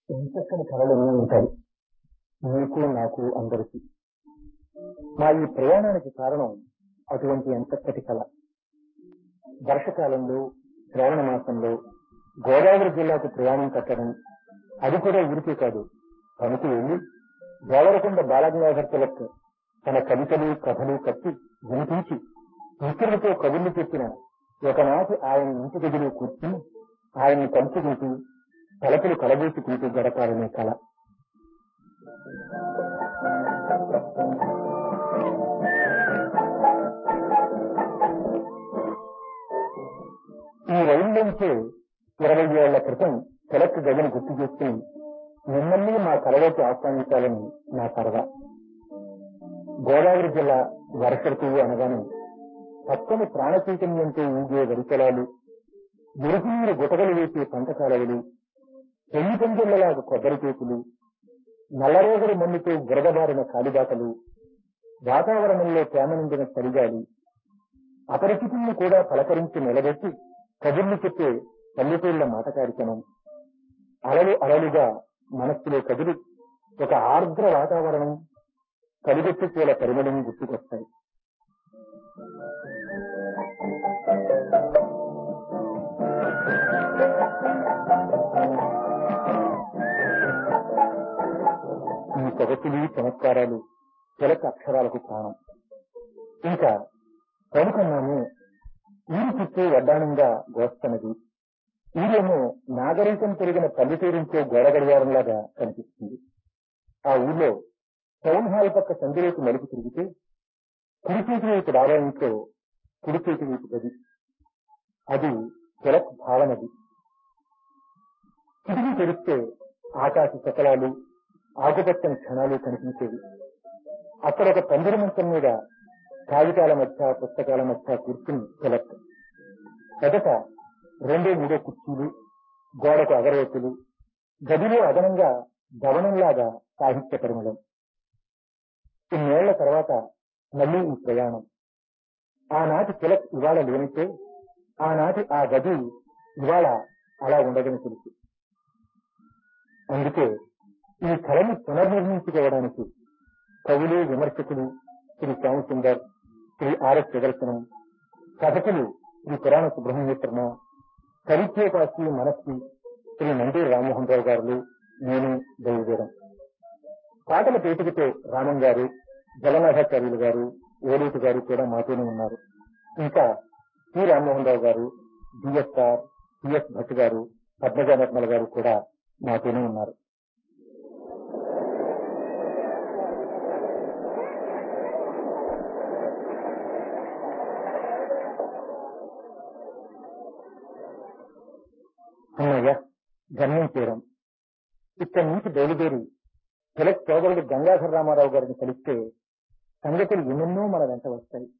ఎంచక్కని కళలన్నీ ఉంటాయి నీకు నాకు అందరికీ మా ఈ ప్రయాణానికి కారణం అటువంటి ఎంచక్కటి కళ వర్షకాలంలో శ్రావణ మాసంలో గోదావరి జిల్లాకు ప్రయాణం కట్టడం అది కూడా ఊరికే కాదు పనికి వెళ్లి దేవరకొండ బాలగంగాధర్ తిలక్ తన కవితలు కథలు కట్టి వినిపించి మిత్రులతో కబుర్లు చెప్పిన ఒకనాటి ఆయన ఇంటి దగ్గర కూర్చుని ఆయన్ని పంచుకుంటూ తలపులు కలబోసుకుంటూ గడపాలనే కళ ఈ రైల్లోంచే ఇరవై ఏళ్ల క్రితం తిలక్ గదిని గుర్తు చేసుకుని మిమ్మల్ని మా కలలోకి ఆహ్వానించాలని నా సరదా గోదావరి జిల్లా వర్ష ఋతువు అనగానే పచ్చని ప్రాణ చైతన్యంతో ఊగే వరికలాలు మురుగునీరు గుటకలు వేసే పంట కాలవలు పెళ్లి పందిళ్లలాగా కొబ్బరి కేకులు నల్లరేగడి మన్నుతో బురదబారిన కాలిబాటలు వాతావరణంలో తేమ నిండిన చలిగాలి అపరిచితుల్ని కూడా పలకరించి నిలబెట్టి కబుర్లు చెప్పే పల్లెటూళ్ల మాట కార్యక్రమం అలలు అలలుగా మనస్సులో కదిలి ఒక ఆర్ద్ర వాతావరణం కలిగొట్టు పూల పరిమళం గుర్తుకొస్తాయి ఈ సొగసులు చమత్కారాలు తిలక అక్షరాలకు ప్రాణం ఇంకా ప్రముఖన్నాము ఊరి చుట్టూ వడ్డానంగా గోస్తనది ఊరేమో నాగరికం పెరిగిన పల్లెటూరించే గోడ గడియారంలాగా కనిపిస్తుంది ఆ ఊళ్ళో టౌన్ హాల్ పక్క సందులోకి మలుపు తిరిగితే కుడి చేతి వైపు డాబా ఇంట్లో కుడి చేతి వైపు గది అది తిలక్ భావనది కిటికీ తెరిస్తే ఆకాశ శకలాలు ఆకుపచ్చని క్షణాలు కనిపించేవి అక్కడ ఒక పందిరి మంచం మీద కాగితాల మధ్య పుస్తకాల మధ్య కూర్చుని తిలక్ మొదట రెండో మూడో కుర్చీలు గోడకు అగరవత్తులు గదిలో అదనంగా భవనంలాగా సాహిత్య పరిమళం ఇన్నేళ్ల తర్వాత మళ్ళీ ఈ ప్రయాణం ఆనాటి తిలక్ ఇవాళ లేనితే ఆనాటి ఆ గది ఇవాళ అలా ఉండదని తెలుసు అందుకే ఈ కళను పునర్నిర్మించుకోవడానికి కవులు విమర్శకులు శ్రీ శ్యామసుందర్ శ్రీ ఆర్ఎస్ ప్రదర్శనం కథకులు శ్రీ పురాణ సుబ్రహ్మణ్యత్రమ కవిత్యోపాసి మనస్సి శ్రీ నందూరి రామ్మోహన్ రావు గారు నేను బయలుదేరాం పాటల పేటికతో రామన్ గారు జలనాథాచార్యులు గారు ఓలేటి గారు కూడా మాతోనే ఉన్నారు ఇంకా సి రామ్మోహన్ రావు గారు బిఎస్ఆర్ సిఎస్ భట్ గారు పద్మజా నిర్మల గారు కూడా మాతోనే ఉన్నారు అన్నయ్య గమ్యం చేరం ఇక్కడి నుంచి బయలుదేరి తిలక్ సోదరుడు గంగాధర రామారావు గారిని కలిస్తే సంగతులు ఎన్నెన్నో మన వెంట వస్తాయి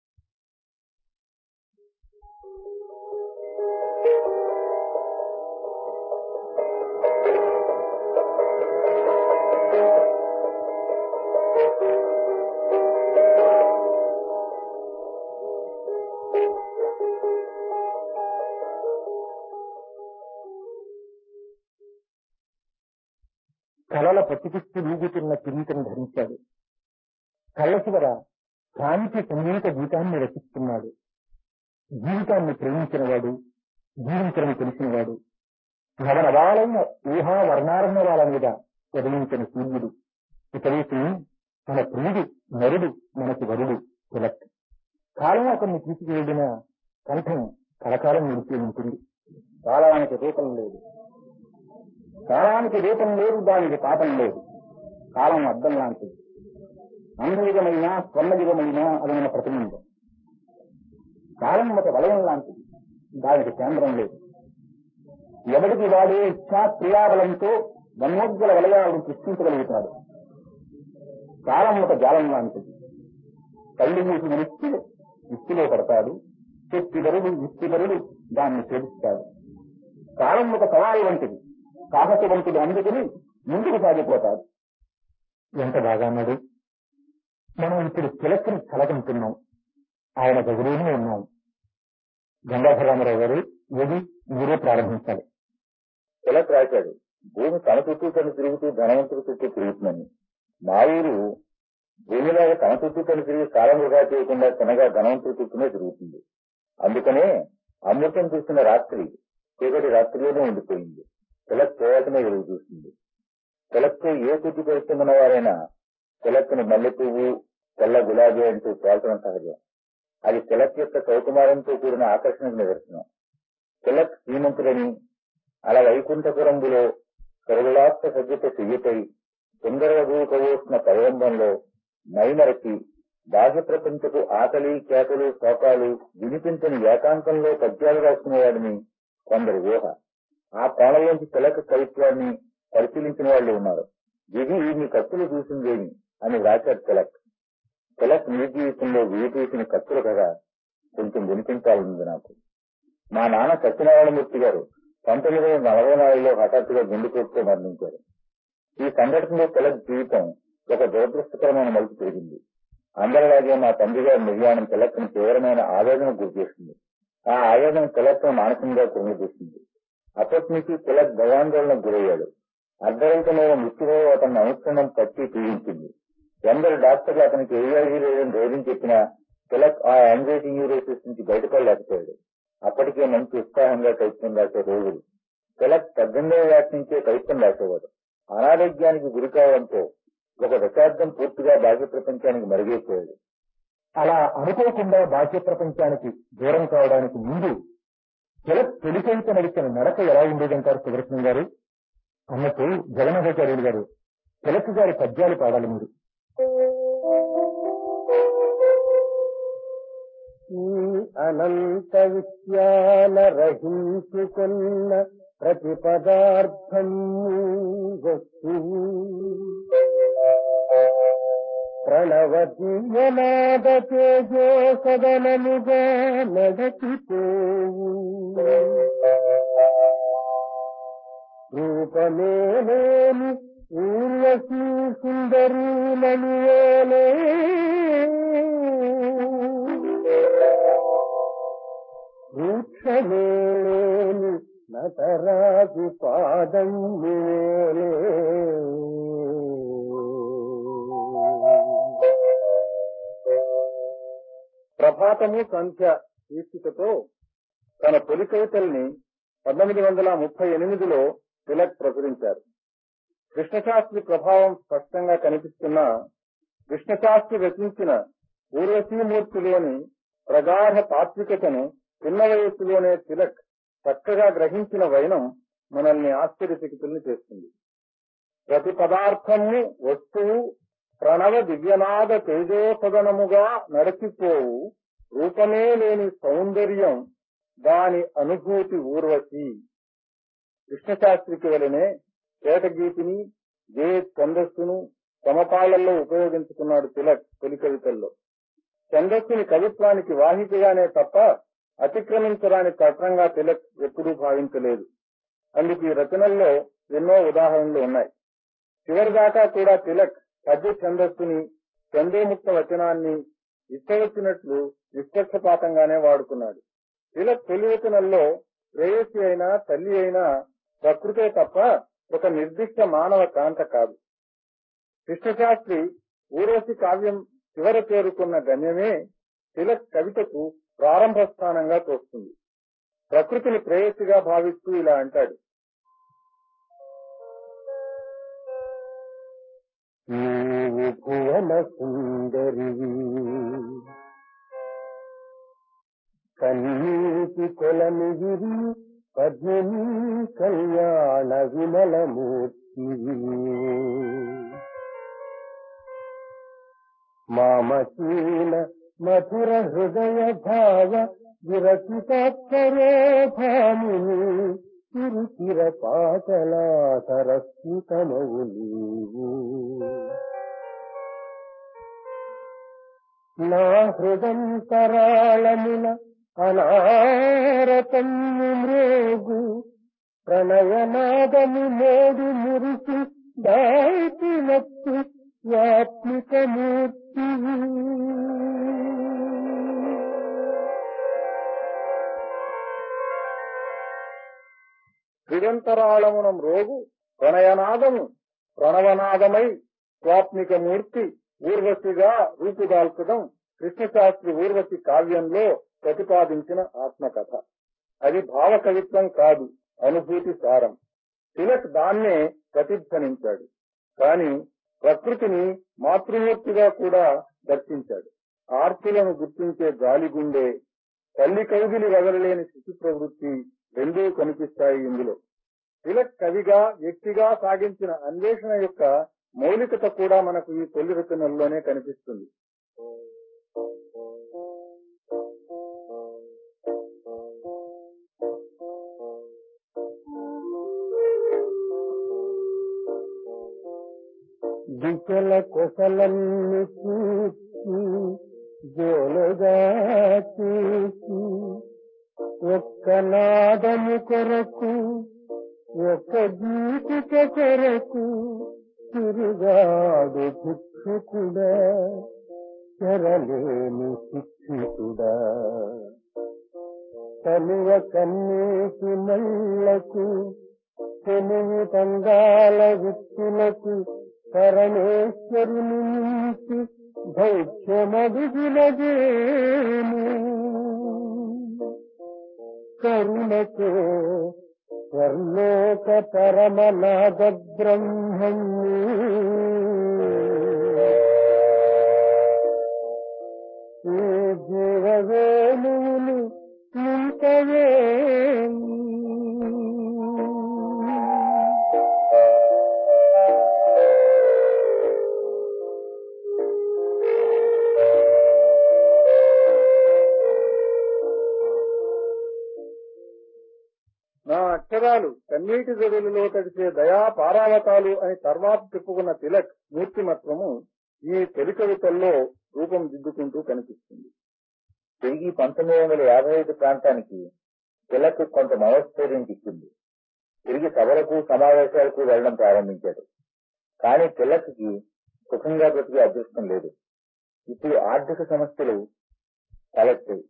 కళల పట్టుకిస్తూ ఊగుతున్న కిరీటం ధరించాడు కళ్ళ చివర కాంతి సంగీత గీతాన్ని రచిస్తున్నాడు జీవితాన్ని ప్రేమించినవాడు జీవించడం తెలిసినవాడు నవనవాలైన ఊహా వర్ణారణ్యాల మీద ఉదయించిన సూర్యుడు ఇతరేసుని మన ప్రియుడు నరుడు మనకి వరుడు తిలక్ కాలం అతన్ని తీసుకువెళ్లిన కంఠం కలకాలం నిలిచి ఉంటుంది కాలానికి రూపం లేదు కాలానికి రూపం లేదు దానికి పాపం లేదు కాలం అద్దం లాంటిది అంగయుగమైన స్వర్ణయుగమైన అది మన ప్రతిబింబం కాలం ఒక వలయం లాంటిది దానికి కేంద్రం లేదు ఎవడికి వాడే ఇచ్చా క్రియాబలంతో వన్మోద్గల వలయాలను సృష్టించగలుగుతాడు కాలం ఒక జాలం లాంటిది కళ్ళు మూసి మనిస్తే ఇస్తిలో పడతాడు శక్తిధరుడు యుక్తిధరుడు దాన్ని ఛేదిస్తాడు కాలం ఒక సవాలు వంటిది సాహసవంతుడు అందుకుని ముందుకు సాగిపోతాడు ఎంత బాగా అన్నాడు మనం ఇప్పుడు తిలక్కని కలగంటున్నాం ఆయన గదిలోనే ఉన్నాం గంగాధర రామారావు గారు ఏది మీరే ప్రారంభించాలి తిలక్ రాశాడు భూమి తన చుట్టూ తను తిరుగుతూ ధనవంతుడి చుట్టూ తిరుగుతుందని మా ఊరు భూమిలాగా తన చుట్టూ తను తిరిగి కాలం వృధా చేయకుండా తినగా ధనవంతుడి చుట్టూనే తిరుగుతుంది అందుకనే అమృతం చూసిన రాత్రి చీకటి రాత్రిలోనే ఉండిపోయింది తిలక్ పోయాటమే ఎదురు చూస్తుంది తిలక్కు ఏ చుట్టూ పెడుతున్న వారైనా తిలక్ని మల్లె పువ్వు తెల్ల గులాబీ అంటూ పోల్చడం సహజం అది తిలక్ యొక్క కౌకుమారంతో కూడిన ఆకర్షణకు నిదర్శనం తిలక్ శ్రీమంతుడని అలా వైకుంఠపురంబులో సర్వలాప్త సజ్జత చెయ్యపై సుందరవధూ కవోసిన పరిరంభంలో మైమరచి బాహ్య ప్రపంచపు ఆకలి కేకలు శోకాలు వినిపించని ఏకాంతంలో పద్యాలు రాసుకునేవాడిని కొందరు ఊహ ఆ కోణంలోంచి తిలక కవిత్వాన్ని పరిశీలించిన వాళ్ళు ఉన్నారు విధి మీ కత్తులు చూసిందేమి అని వ్రాశారు తిలక్ తిలక్ నిజ జీవితంలో విధి చూసిన కత్తులు కదా కొంచెం వినిపించాలనుంది నాకు మా నాన్న సత్యనారాయణమూర్తి గారు పంతొమ్మిది వందల నలభై నాలుగులో హఠాత్తుగా గుండెపోటుతో మరణించారు ఈ సంఘటనలో తిలక్ జీవితం ఒక దురదృష్టకరమైన మలుపు తిరిగింది అందరిలాగే మా తండ్రి గారి నిర్యాణం తిలక్ను తీవ్రమైన ఆవేదన గురి చేసింది ఆ ఆవేదన తిలక్ను మానసికంగా కృంగిదీసింది అప్పటి నుంచి తిలక్ భయాందోళనకు గురయ్యాడు అర్ధరహితమైన మృత్యులో అతన్ని అనుక్షణం పట్టి పీడించింది ఎందరు డాక్టర్లు అతనికి ఏఐజీ లేదని ధైర్యం చెప్పినా తిలక్ ఆ యాంగ్జైటీ న్యూరోసిస్ నుంచి బయటపడలేకపోయాడు అప్పటికే మంచి ఉత్సాహంగా కవిత్వం రాసే రోజులు తిలక్ పద్దెనిమిదవ ఏట నుంచే కవిత్వం రాసేవాడు అనారోగ్యానికి గురి కావడంతో ఒక దశాబ్దం పూర్తిగా బాహ్య ప్రపంచానికి మరుగైపోయాడు అలా అనుకోకుండా బాహ్య ప్రపంచానికి దూరం కావడానికి ముందు తిలక్ తొలి కవిత నడిచిన నడక ఎలా ఉండేదంటారు సుదర్శనం గారు అన్నట్టు జగన్నాథాచార్యులు గారు తిలక్ గారి పద్యాలు పాడాలి మీరు ఈ అనంత విషయాల రహించుకున్న ప్రతి పదార్థం వస్తువు ప్రణవదీయనాద తేజో సదనముగా నడచిపోవు రూపమేలేని ఊర్వశీ సుందరీలను వృక్షమేలేని నటరాజు పాదం మేలే ప్రభాతము సంఖ్య శీర్షికతో తన తొలి కవితల్ని పంతొమ్మిది వందల ముప్పై ఎనిమిదిలో తిలక్ ప్రచురించారు కృష్ణశాస్త్రి ప్రభావం స్పష్టంగా కనిపిస్తున్న కృష్ణశాస్త్రి రచించిన ఊర్వశీమూర్తిలోని ప్రగాఢ తాత్వికతను చిన్న వయస్సులోనే తిలక్ చక్కగా గ్రహించిన వైనం మనల్ని ఆశ్చర్యచకితుల్ని చేస్తుంది ప్రతి పదార్థము వస్తువు ప్రణవ దివ్యనాద తేజోసదనముగా నడచిపోవు రూపమే లేని సౌందర్యం దాని అనుభూతి ఊర్వశి కృష్ణశాస్త్రికి వలనే కేటగీతిని జే ఛందస్సును సమపాళ్లలో ఉపయోగించుకున్నాడు తిలక్ తొలి కవితల్లో ఛందస్సుని కవిత్వానికి వాహికగానే తప్ప అతిక్రమించరాని తత్వంగా తిలక్ ఎప్పుడూ భావించలేదు అందుకు ఈ రచనల్లో ఎన్నో ఉదాహరణలు ఉన్నాయి చివరిదాకా కూడా తిలక్ పద్య ఛందస్సుని చందోముక్త వచనాన్ని ఇష్టవచ్చినట్లు నిష్పక్షపాతంగానే వాడుకున్నాడు తిలక్ తొలి వచనంలో ప్రేయసి అయినా తల్లి అయినా ప్రకృతే తప్ప ఒక నిర్దిష్ట మానవ కాంత కాదు కృష్ణశాస్త్రి ఊర్వశి కావ్యం చివర చేరుకున్న గమ్యమే తిలక్ కవితకు ప్రారంభ స్థానంగా తోస్తుంది ప్రకృతిని ప్రేయసిగా భావిస్తూ ఇలా అంటాడు నీవు భువన సుందరి కన్నీటి కొలమిగిరి పద్మిని కళ్యాణ విమలమూర్తి మామచీన మధుర హృదయ భావ విరచితాక్షరో భామిని తిరుచిర పాటలా సరస్మితమవు నీవు నా హృదంతరాళమున అనారతం మృగు ప్రణయనాదము మోడు మురిసి దాటినట్టు వ్యాత్మికమూర్తి హృదంతరాళమునం రోగు ప్రణయనాదము ప్రణవనాదమై స్వాత్మిక మూర్తి ఊర్వశిగా రూపుదాల్చడం కృష్ణశాస్త్రి ఊర్వశి కావ్యంలో ప్రతిపాదించిన ఆత్మకథ అది భావ కవిత్వం కాదు అనుభూతి సారం తిలక్ దాన్నే ప్రతిధ్వనించాడు కాని ప్రకృతిని మాతృమూర్తిగా కూడా దర్శించాడు ఆర్తులను గుర్తించే గాలిగుండె తల్లి కౌగిలి వదలలేని శిశు ప్రవృత్తి రెండూ కనిపిస్తాయి ఇందులో తిలక్ కవిగా వ్యక్తిగా సాగించిన అన్వేషణ యొక్క మౌలికత కూడా మనకు ఈ తొలి రచనల్లోనే కనిపిస్తుంది దిశల కొసలన్ని చూసి జోలుగా చూసి ఒక్క నాదము కొరకు ఒక్క గీతిక కొరకు తిరుగాడు భిక్షుకుడా చెరలేని శిక్షితుడా తనువ కన్నీటి మళ్ళకు తెలుగు తంగాల వ్యక్తులకు పరమేశ్వరుని నుంచి భౌత్యమడుగులదేను కరుణతో స్వర్లోక పరమనాద బ్రహ్మణ్ణి ఈ జీవవేణువులు ఇంకవే నా అక్షరాలు కన్నీటి గదులలో తడిసే దయా పారావతాలు అని తర్వాత చెప్పుకున్న తిలక్ మూర్తిమత్వము ఈ తొలి కవితల్లో రూపం దిద్దుకుంటూ కనిపిస్తుంది తిరిగి పంతొమ్మిది వందల యాభై ఐదు ప్రాంతానికి తిలక్ కొంత మనోస్థైర్యం చిక్కింది తిరిగి సభలకు సమావేశాలకు వెళ్లడం ప్రారంభించాడు కానీ తిలక్కి సుఖంగా బ్రతికే అదృష్టం లేదు ఇప్పుడు ఆర్థిక సమస్యలు తలెత్తాయి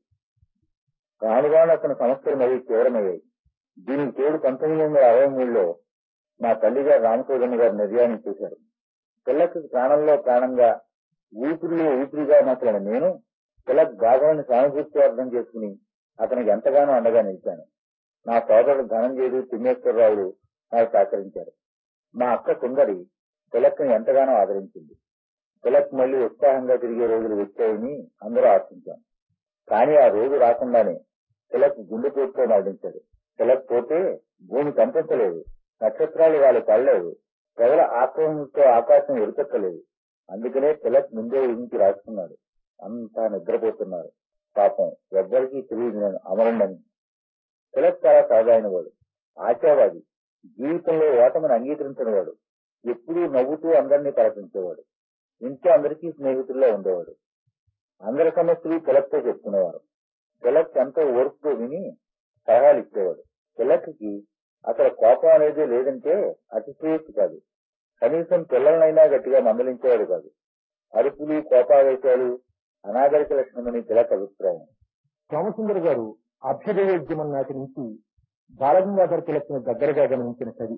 రానుగాను అతని సమస్యలు మరీ తీవ్రమయ్యాయి దీనికి తోడు పంతొమ్మిది వందల అరవై మూడులో మా తల్లిగారు రామచంద్రన్ గారు నిర్యాణం చేశారు తిలక్ ప్రాణంలో ప్రాణంగా ఊపిరిలో ఊపిరిగా మాట్లాడిన నేను తిలక్ భాగవని సానుభూతి అర్థం చేసుకుని అతనికి ఎంతగానో అండగా నిలిచాను నా సోదరుడు ధనంజయుడు తిమ్మేశ్వరరావులు నాకు సహకరించారు మా అక్క సుందరి తిలక్ని ఎంతగానో ఆదరించింది తిలక్ మళ్లీ ఉత్సాహంగా తిరిగే రోజులు వచ్చాయని అందరూ ఆశించాం కానీ ఆ రోజు రాకుండానే తిలక్ గుండెపోటుతో మరణించాడు తిలక్ పోతే భూమి కంపించలేదు నక్షత్రాలు వాళ్ళు పడలేదు ప్రజల ఆక్రమణతో ఆకాశం ఎరుపెక్కలేదు అందుకనే తిలక్ ముందే ఊహించి రాసుకున్నాడు అంతా నిద్రపోతున్నారు పాపం ఎవ్వరికీ తెలియదు నేను అమరుండని తిలక్ చాలా సహజమైన వాడు ఆశావాది జీవితంలో ఓటమిని అంగీకరించిన వాడు ఎప్పుడూ నవ్వుతూ అందరినీ పలకించేవాడు ఇంట్లో అందరికీ స్నేహితుల్లో ఉండేవాడు అందరి సమస్యలు తిలక్తో చెప్పుకునేవారు తిలక్ ఎంతో ఓర్పుతో విని సలహాలు ఇచ్చేవాడు తిలక్కి అసలు కోపం అనేది లేదంటే అతిశయోక్తి కాదు కనీసం పిల్లలనైనా గట్టిగా మందలించేవాడు కాదు అరుపులు కోపావేశాలు అనాగరిక లక్షణమని తిలక్ అభిప్రాయం సోమసుందర్ గారు అభ్యుదయోద్యమం నాటి నుంచి బాలగంగాధర్ తిలక్ను దగ్గరగా గమనించిన కవి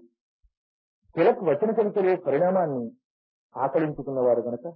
తిలక్ వచన కవితలో పరిణామాన్ని ఆకలించుకున్నవారు గనక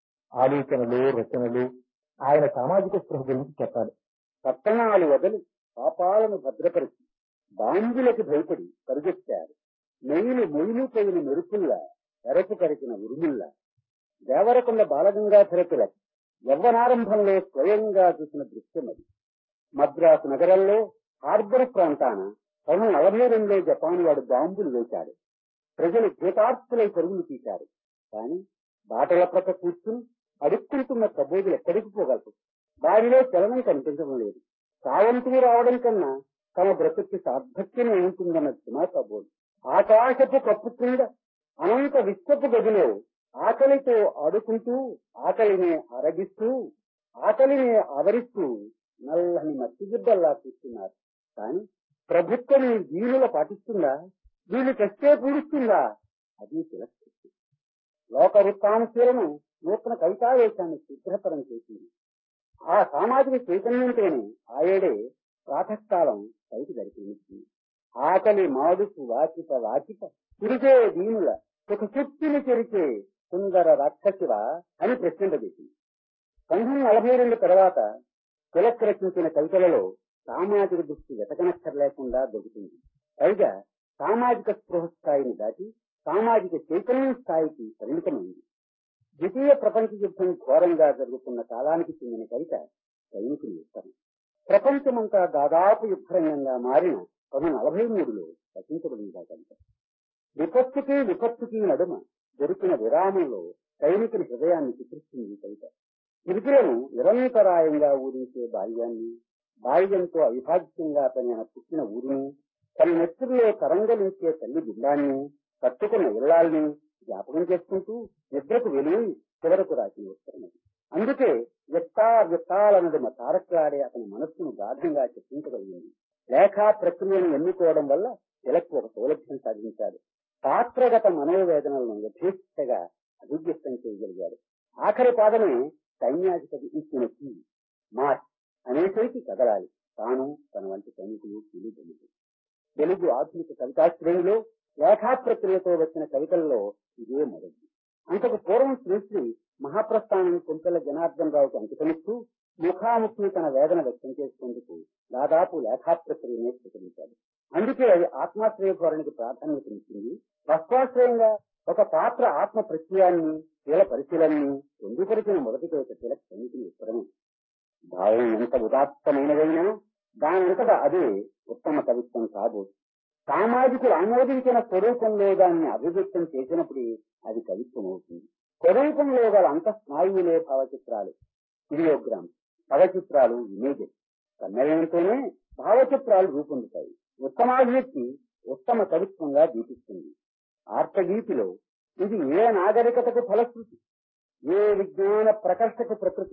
ఆలోచనలు రచనలు ఆయన సామాజిక స్పృహ గురించి చెప్పాలి పట్టణాలు వదిలి పాపాలను భద్రపరిచి బాంబులకి భయపడి పరిగెత్తారు మెయిలు మొయిలు పోయిన మెరుపుల్లా ఎరపు కరిచిన ఉరుముల్లా దేవరకొండ బాలగంగాధర తిలక్ యవ్వనారంభంలో స్వయంగా చూసిన దృశ్యం అది మద్రాసు నగరంలో హార్బర్ ప్రాంతాన పంతొమ్మిది నలభై రెండులో జపాన్ వాడు బాంబులు వేశాడు ప్రజలు భూతార్తులై పరుగులు తీశారు కానీ బాటల ప్రక్క కూర్చుని అడుక్కుంటున్న కబోదులు ఎక్కడికి పోగలరు దారిలో చలనం కనిపించడం లేదు సావంతులు రావడం కన్నా తమ బ్రతుక్కి సార్థక్యం ఏముంటుందన్న ధీమా కబోదు ఆకాశపు కప్పు కింద అనంత విశ్వపు గదిలో ఆకలితో ఆడుకుంటూ ఆకలిని అరగిస్తూ ఆకలిని ఆవరిస్తూ నల్లని మట్టి గిద్దల్లా కూర్చున్నారు కానీ ప్రభుత్వం ఈ వీలుల పాటిస్తుందా వీళ్ళు తెస్తే పూడుస్తుందా అది తిరస్కృతి లోక వృత్తాంశాలను నూతన కవితావేశాన్ని శీఘ్రతరం చేసింది ఆ సామాజిక చైతన్యంతోనే ఆయేడే ప్రాతకాలం పైకి గడిపించింది ఆకలి మాడుకు వాచిత వాచిత తిరిగే దీనుల ఒక శక్తిని చెరిచే సుందర రాక్షసివ అని ప్రశ్నింపజేసింది పంతొమ్మిది నలభై రెండు తర్వాత తిలక్ రచించిన కవితలలో సామాజిక దృష్టి వెతకనక్కర్లేకుండా దొరుకుతుంది పైగా సామాజిక స్పృహ స్థాయిని దాటి సామాజిక చైతన్యం స్థాయికి పరిమితమైంది ద్వితీయ ప్రపంచ యుద్ధం ఘోరంగా జరుగుతున్న కాలానికి చెందిన కవిత సైనికుని యుద్ధం ప్రపంచమంతా దాదాపు యుద్ధరంగంగా మారిన పంతొమ్మిది నలభై మూడులో రచించబడింది ఆ కవిత విపత్తుకి విపత్తుకి నడుమ దొరికిన విరామంలో సైనికుని హృదయాన్ని చిత్రిస్తుంది ఈ కవిత పిరికిలను నిరంతరాయంగా ఊరించే బాల్యాన్ని బాల్యంతో అవిభాజ్యంగా తన పుట్టిన ఊరిని తన నెత్తుల్లో తరంగలించే తల్లి బిడ్డాన్ని కట్టుకున్న ఇళ్లాల్ని జ్ఞాపకం చేసుకుంటూ నిద్రకు వెలుగు చివరకు రాసిన ఉత్తరం అది. అందుకే వ్యక్తా వ్యక్తాలనడుమ తారట్లాడే అతని మనస్సును గాఢంగా చెప్పించగలిగింది లేఖా ప్రక్రియను ఎన్నుకోవడం వల్ల తిలక్ ఒక సౌలభ్యం సాధించాడు పాత్రగత మనోవేదనలను యథేచ్ఛగా అభివ్యక్తం చేయగలిగాడు ఆఖరి పాదమే సైన్యాధిపతి ఇచ్చిన కీ మార్చ్ అనేసరికి కదలాలి తాను తన వంటి సైనికులు పిలుపు తెలుగు ఆధునిక కవితా శ్రేణిలో లేఖా ప్రక్రియతో వచ్చిన కవితల్లో ఇదే మొదటి అంతకు పూర్వం శ్రీశ్రీ మహాప్రస్థానం కుంచెల జనార్దన్ రావుకు అంకితమిస్తూ ముఖాముఖి తన వేదన వ్యక్తం చేసుకుందుకు దాదాపు లేఖా ప్రక్రియనే స్వీకరించాడు అందుకే అది ఆత్మాశ్రయ ధోరణికి ప్రాధాన్యతనిచ్చింది తత్వాశ్రయంగా ఒక పాత్ర ఆత్మ ప్రత్యయాన్ని కీల పరిశీలనని పొందుపరిచిన మొదటి కవిత తిలక్ సన్నిధిని ఉత్తరమే భావం ఎంత ఉదాత్తమైనదైనా దానంతటా అదే ఉత్తమ కవిత్వం కాదు సామాజికులు ఆమోదించిన స్వరూపంలో దాన్ని అభివ్యక్తం చేసినప్పుడే అది కవిత్వం అవుతుంది స్వరూపంలో గల అంత స్నాయువులే భావచిత్రాలు వీడియోగ్రామ్స్ పదచిత్రాలు ఇమేజెస్ సమ్మేళనంతోనే భావచిత్రాలు రూపొందుతాయి ఉత్తమాభివ్యక్తి ఉత్తమ కవిత్వంగా దీపిస్తుంది ఆర్తగీతిలో ఇది ఏ నాగరికతకు ఫలశ్రుతి ఏ విజ్ఞాన ప్రకర్షకు ప్రకృతి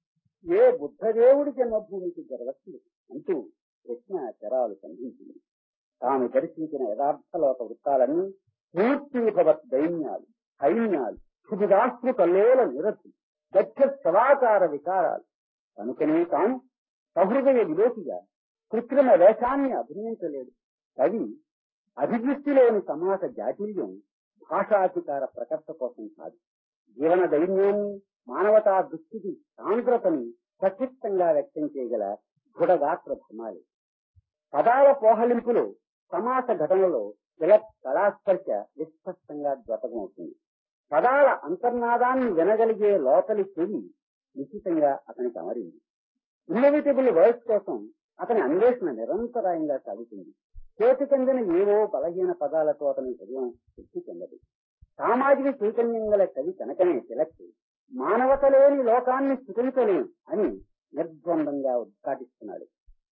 ఏ బుద్ధదేవుడి జన్మభూమికి గర్వస్సులు అంటూ ప్రశ్న చరాలు సంధించింది తాను దర్శించిన యథార్థలోక వృత్తాలన్నీ మూర్తిభవత్ దైన్యాలు సైన్యాలు క్షుభిదాశ్రు కల్లోల నిరతి గచ్చ సవాకార వికారాలు కనుకనే తాను సహృదయ విలోకిగా కృత్రిమ వేషాన్ని అభినయించలేడు కవి అభివృద్ధిలోని సమాజ జాటిల్యం భాషాధికార ప్రకర్త కోసం కాదు జీవన దైన్యాన్ని మానవతా దృష్టికి సాంద్రతని సచిత్తంగా వ్యక్తం చేయగల దృఢగాత్ర ధర్మాలు పదాల పోహలింపులో సమాస ఘటనలో తిలక్ కళాస్పర్శ విస్పష్టంగా ద్వతకమవుతుంది పదాల అంతర్నాదాన్ని వినగలిగే లోపలి చెవి నిశ్చితంగా అతనికి అమరింది ఇన్నోవేటబుల్ వర్డ్స్ కోసం అతని అన్వేషణ నిరంతరాయంగా సాగుతుంది చేతి చెందిన ఏవో బలహీన పదాలతో అతని హృదయం శక్తి చెందదు సామాజిక చైతన్యం గల కవి కనుకనే తిలక్ మానవత లేని లోకాన్ని సృజించలేం అని నిర్ద్వందంగా ఉద్ఘాటిస్తున్నాడు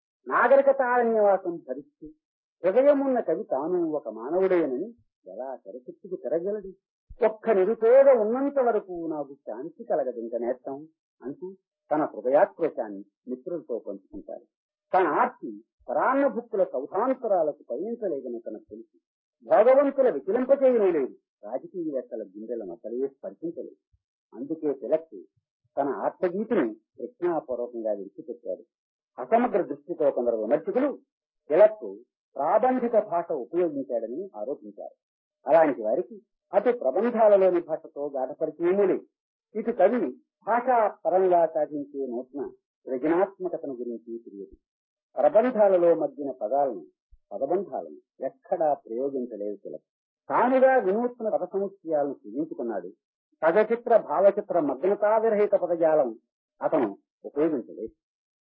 నాగరికతారణ్యవాసం భరిస్తూ హృదయమున్న కవి తాను ఒక మానవుడేనని ఎలా సరిశక్తికి తిరగలడు ఒక్క నిరుపేద ఉన్నంత వరకు నాకు శాంతి కలగదింక నేత్తం అంటూ తన హృదయాక్రోశాన్ని మిత్రులతో పంచుకుంటారు తన ఆర్తి పరాన్న భుక్కుల సౌతాంతరాలకు పయనించలేదని తనకు తెలుసు భగవంతుల విచలింపచేయలేదు రాజకీయవేత్తల గుండెల మతలే స్పర్శించలేదు అందుకే తిలక్ తన ఆత్మగీతిని ప్రజ్ఞాపూర్వకంగా విడిచిపెట్టాడు అసమగ్ర దృష్టితో కొందరు విమర్శకులు తిలక్ ప్రాబంధిక భాష ఉపయోగించాడని ఆరోపించారు అలాంటి వారికి అటు ప్రబంధాలలోని భాషతో గాఢపరిచయమూ లేదు ఇటు కవి భాషా పరంగా సాధించే నూతన సృజనాత్మకతను గురించి తెలియదు ప్రబంధాలలో మగ్గిన పదాలను పదబంధాలను ఎక్కడా ప్రయోగించలేదు తిలక్ తానుగా వినూత్న పద సముచ్చయాలను సృజించుకున్నాడు పదచిత్ర భావచిత్ర మగ్నతా విరహిత పదజాలం అతను ఉపయోగించలేదు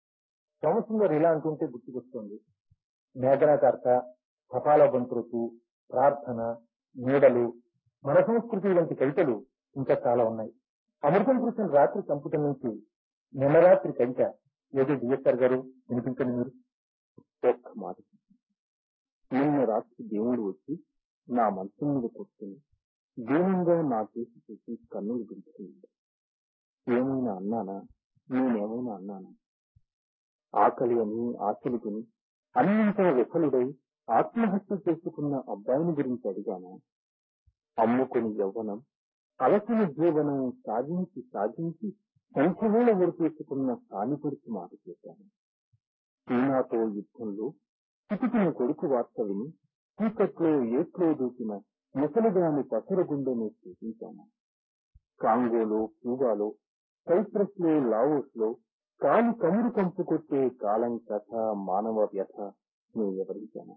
సోమసుందర్ ఇలా అంటుంటే గుర్తుకొస్తుంది మేఘనాకార్త కపాల బంతురుకు ప్రార్థన నీడలు మన సంస్కృతి వంటి కవితలు ఇంకా చాలా ఉన్నాయి అమృతం కృష్ణ రాత్రి కంపుటం నుంచి నిన్న రాత్రి కవిత ఏదో డిఎస్ఆర్ గారు వినిపించండి మీరు ఒక్క మాట నిన్న రాత్రి దేవుడు వచ్చి నా మనసు మీద కూర్చుని దీనంగా నా కేసు చూసి కన్నులు గుంటున్నాడు ఏమైనా అన్నానా నేనేమైనా అన్నానా ఆకలి అని ఆకలి కొని అన్నింటా విఫలుడై ఆత్మహత్య చేసుకున్న అబ్బాయిని గురించి అడిగాను అమ్ముకుని యవ్వనం అలసిన జీవనం సాధించి సాధించి సంఖ్యవేళ వరకేసుకున్న సానిపడికి మాట చేశాను చీనాతో యుద్ధంలో చిటికిన కొడుకు వార్త విని చీకట్లో ఏట్లో దూకిన ముసలిదాని పసురు గుండెని చూపించాను కాంగోలో క్యూబాలో సైప్రస్ లో లావోస్ లో కాలి కమురు కంపు కొట్టే కాలం కథ మానవ వ్యథ నేను వివరించాను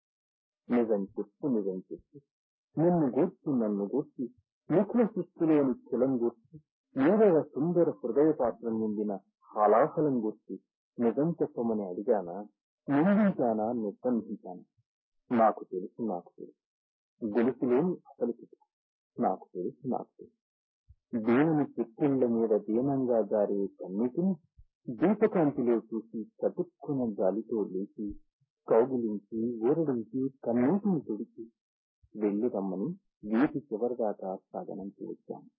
నిజం చెప్పు నిజం చెప్పు నిన్ను గూర్చి నన్ను గూర్చి నిఖిల సృష్టిలోని కిలం గూర్చి నీరవ సుందర హృదయ పాత్రం నిండిన హాలాహలం గూర్చి నిజం చెప్పమని అడిగానా నిందించానా నిర్బంధించానా నాకు తెలుసు నాకు తెలుసు గొలుసులేని అసలు తెలుసు నాకు తెలుసు నాకు తెలుసు దేవుని చెక్కుళ్ళ మీద దీనంగా జారే కన్నీటిని దీపకాంతిలో చూసి చతుక్కున గాలితో లేచి కౌగులించి ఊరడించి కన్నీటిని తుడిచి వెళ్లి రమ్మని వీటి చివరిదాకా సాగనంచి వచ్చాను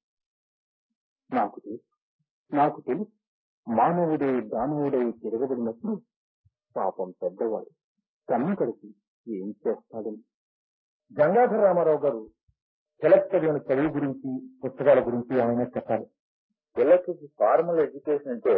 నాకు తెలుసు నాకు తెలుసు మానవుడే దానవుడే తిరగబడినప్పుడు పాపం పెద్దవాడు కన్ను కడిచి ఏం చేస్తాడని గంగాధర రామారావు గారు తిలక్ చదివిన చదువు గురించి పుస్తకాల గురించి ఏమైనా చెప్పాలి తిలక్ ఫార్మల్ ఎడ్యుకేషన్ అంటే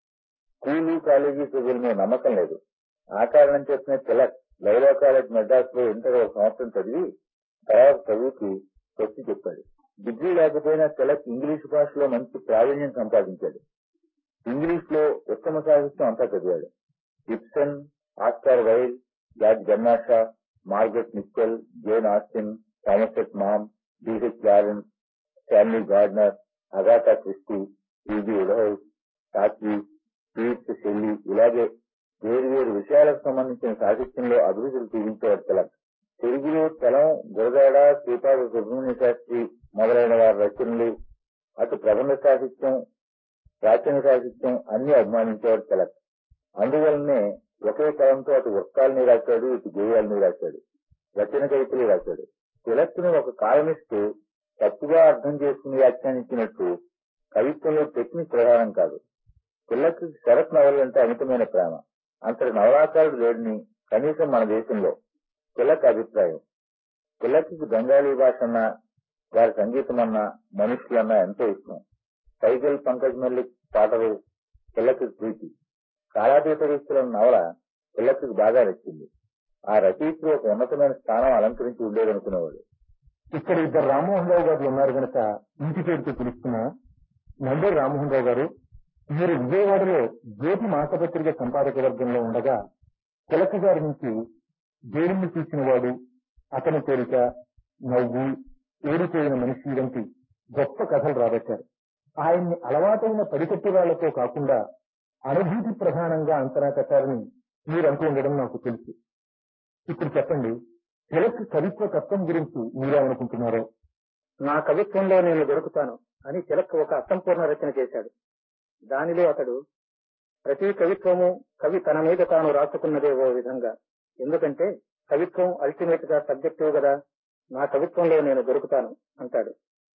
స్కూలు కాలేజీ చదువుల మీద నమ్మకం లేదు ఆ కారణం చేతనే తిలక్ లైలా కాలేజ్ మెడ్రాస్ లో ఇంటర్ ఒక సంవత్సరం చదివి తర్వాత చదువుకి వచ్చి చెప్పాడు డిగ్రీ లేకపోయినా తిలక్ ఇంగ్లీష్ భాషలో మంచి ప్రావీణ్యం సంపాదించాడు ఇంగ్లీష్ లో ఉత్తమ సాహిత్యం అంతా చదివాడు ఇప్సన్ ఆస్కార్ వైల్ జార్జ్ గన్నాషా Margaret Mitchell Jane Austen Thomas Mann DH Lawrence Stanley Gardner Agatha Christie EB Wodehouse సాత్వి పీట్స్ షెల్లి ఇలాగే వేరు వేరు విషయాలకు సంబంధించిన సాహిత్యంలో అభివృద్ధులు చూపించేవాడు తిలక్ తెలుగులో తెలం గురదాడ శ్రీపాద సుబ్రహ్మణ్య శాస్త్రి మొదలైన వారి రచనలు అటు ప్రబంధ సాహిత్యం ప్రాచీన సాహిత్యం అన్ని అభిమానించేవాడు తిలక్ అందువల్లనే ఒకే కలంతో అటు వృత్తాలని రాశాడు ఇటు గేయాలని రాశాడు రచన కవితలు రాశాడు తిలక్ను ఒక కాలమిస్ట్ తప్పుగా అర్థం చేసుకుని వ్యాఖ్యానించినట్టు కవిత్వంలో టెక్నిక్ ప్రధానం కాదు తిలక్ శరత్ నవలు అంటే అమితమైన ప్రేమ అంతటి నవలాకారుడు లేడిని కనీసం మన దేశంలో తిలక్ అభిప్రాయం తిలక్ బెంగాలీ భాష అన్నా వారి సంగీతం అన్నా మనుషులన్నా ఎంతో ఇష్టం సైకిల్ పంకజ్ మల్లిక్ పాటలు తిలక్ ప్రీతి కాలాతీత రీస్తుల నవల తిలక్ బాగా నచ్చింది ఆ రచయిత్రి ఒక ఉన్నతమైన స్థానం అలంకరించి ఉండేదనుకునేవాడు ఇక్కడ ఇద్దరు రామ్మోహన్ రావు గారు ఉన్నారు కనుక ఇంటి పేరుతో పిలుస్తున్నా నందూరు రామ్మోహన్ రావు గారు మీరు విజయవాడలో జ్యోతి మాసపత్రిక సంపాదక వర్గంలో ఉండగా తిలక్ గారి నుంచి దేవుణ్ణి చూసిన వాడు అతని కోరిక నవ్వు ఏడిపోయిన మనిషి వంటి గొప్ప కథలు రాబట్టారు ఆయన్ని అలవాటైన పడికట్టు వాళ్లతో కాకుండా అనుభూతి ప్రధానంగా అంచనా కట్టారని మీరు అంటూ ఉండడం నాకు తెలుసు ఇప్పుడు చెప్పండి తిలక్ కవిత్వ తత్వం గురించి మీరేమనుకుంటున్నారో నా కవిత్వంలో నేను దొరుకుతాను అని తిలక్ ఒక అసంపూర్ణ రచన చేశాడు దానిలో అతడు ప్రతి కవిత్వము కవి తన మీద తాను రాసుకున్నదే ఓ విధంగా ఎందుకంటే కవిత్వం అల్టిమేట్ గా సబ్జెక్టివ్ కదా నా కవిత్వంలో నేను దొరుకుతాను అంటాడు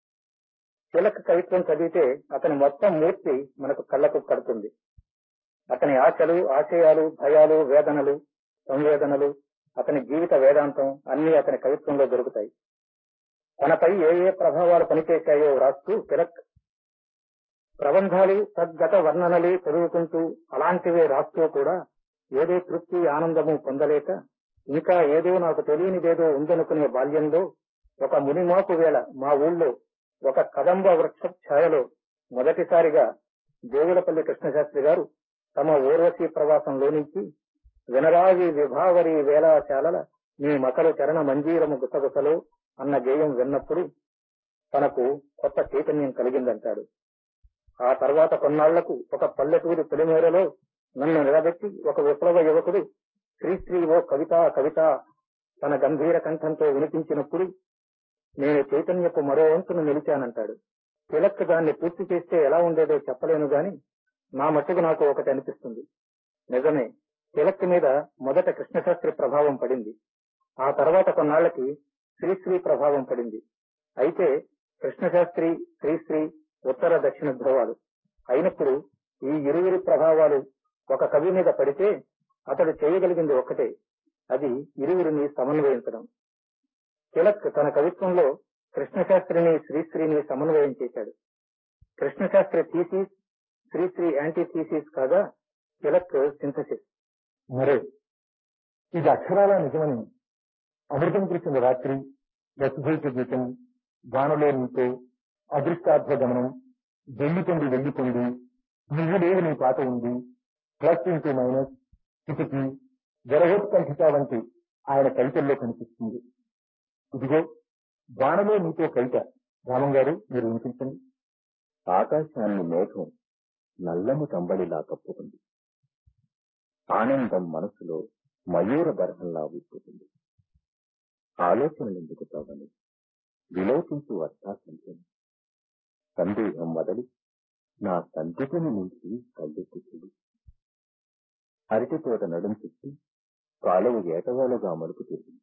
తిలక్ కవిత్వం చదివితే అతని మొత్తం మూర్తి మనకు కళ్ళకు కడుతుంది అతని ఆశలు ఆశయాలు భయాలు వేదనలు సంవేదనలు అతని జీవిత వేదాంతం అన్ని అతని కవిత్వంలో దొరుకుతాయి తనపై ఏ ఏ ప్రభావాలు పనిచేశాయో వ్రాస్తూ తిలక్ ప్రబంధాలు సద్గత వర్ణనలు చదువుకుంటూ అలాంటివే రాస్తూ కూడా ఏదో తృప్తి ఆనందము పొందలేక ఇంకా ఏదో నాకు తెలియనిదేదో ఉందనుకునే బాల్యంలో ఒక మునిమాపు వేళ మా ఊళ్ళో ఒక కదంబ వృక్ష ఛాయలో మొదటిసారిగా దేవులపల్లి కృష్ణశాస్త్రి గారు తమ ఊర్వశీ ప్రవాసంలో నుంచి వినరాగి విభావరి వేలాశాలల మీ మకలు చరణ మంజీరము గుసగుసలో అన్న గేయం విన్నప్పుడు తనకు కొత్త చైతన్యం కలిగిందంటాడు ఆ తర్వాత కొన్నాళ్లకు ఒక పల్లెటూరి పొలిమేరలో నన్ను నిలబెట్టి ఒక విప్లవ యువకుడు శ్రీశ్రీ ఓ కవిత కవిత తన గంభీర కంఠంతో వినిపించినప్పుడు నేను చైతన్యపు మరో వంతును నిలిచానంటాడు తిలక్ దాన్ని పూర్తి చేస్తే ఎలా ఉండేదో చెప్పలేను గాని నా మట్టుకు నాకు ఒకటి అనిపిస్తుంది నిజమే తిలక్ మీద మొదట కృష్ణశాస్త్రి ప్రభావం పడింది ఆ తర్వాత కొన్నాళ్లకి శ్రీశ్రీ ప్రభావం పడింది అయితే కృష్ణశాస్త్రి శ్రీశ్రీ ఉత్తర దక్షిణ ధ్రువాలు అయినప్పుడు ఈ ఇరువురి ప్రభావాలు ఒక కవి మీద పడితే అతడు చేయగలిగింది ఒక్కటే అది ఇరువురిని సమన్వయించడం తిలక్ తన కవిత్వంలో కృష్ణశాస్త్రిని శ్రీశ్రీని సమన్వయం చేశాడు Krishnasastri thesis Srisri anti thesis కాగా తిలక్ సింథసిస్ మరే ఇది అక్షరాల నిజమని అమృతం కురిసిన రాత్రి వసుభైక గీతం వానలో నీతో అదృష్టార్థ గమనం వెళ్లికొండి వెళ్లికొండి నువ్వు లేవు నీ పాట ఉంది ప్లస్ ఇంటూ మైనస్ కిటికీ జరగోత్కంఠిత వంటి ఆయన కవితల్లో కనిపిస్తుంది ఇదిగో వానలో నీతో కవిత రామం గారు మీరు వినిపించండి ఆకాశాన్ని మేఘం నల్లని కంబళిలా కప్పుకుంది ఆనందం మనసులో మయూర బరహంలా విప్పుతుంది ఆలోచనలెందుకు తవ్వని విలోకించు అర్థాసంఖ్యం సందేహం వదలి నా సందిటిని నుంచి కళ్ళెత్తి చూడు అరటి తోట నడుం చుట్టి కాలువ ఏటవాలుగా మలుపు తిరిగింది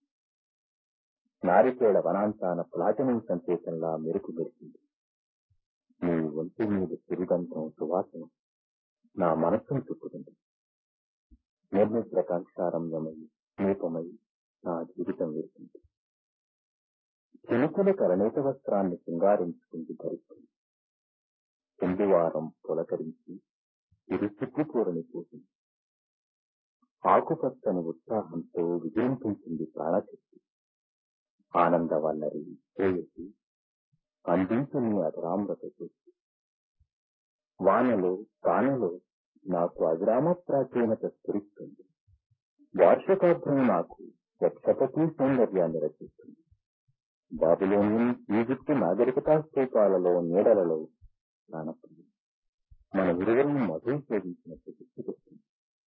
నారికేళ వనాంతాన ప్లాటినం సంకేతంలా మెరుపు మెరిసింది నీ ఒంటి మీద సిరిగంధం సువాసన నా మనస్సును చుట్టుకుంది నిర్మిత్ర కాంక్షారమ్యమై దీపమై నా జీవితం వేసింది చినుకుల కరణేత వస్త్రాన్ని శృంగారించుకుంటూ ధరిస్తుంది కుండివారం పులకరించి ఇరు చిక్కుకూరని పూసింది ఆకుపచ్చని ఉత్సాహంతో విజృంభించింది ప్రాణశక్తి ఆనంద వల్లరి శ్రేయసి అందించు నీ అధరామృత చూసి వానలో కానలో నాకు అవిరామ ప్రాచీనత స్ఫురిస్తుంది వార్షికార్థం నాకు యక్షపతి సౌందర్యాన్ని రచిస్తుంది బాబిలోనియన్ ఈజిప్టు నాగరికతా స్థూపాలలో నీడలలో ప్రాణప్రియం మన ఇరువురిని మధువు సేవించినట్టు గుర్తుకొస్తుంది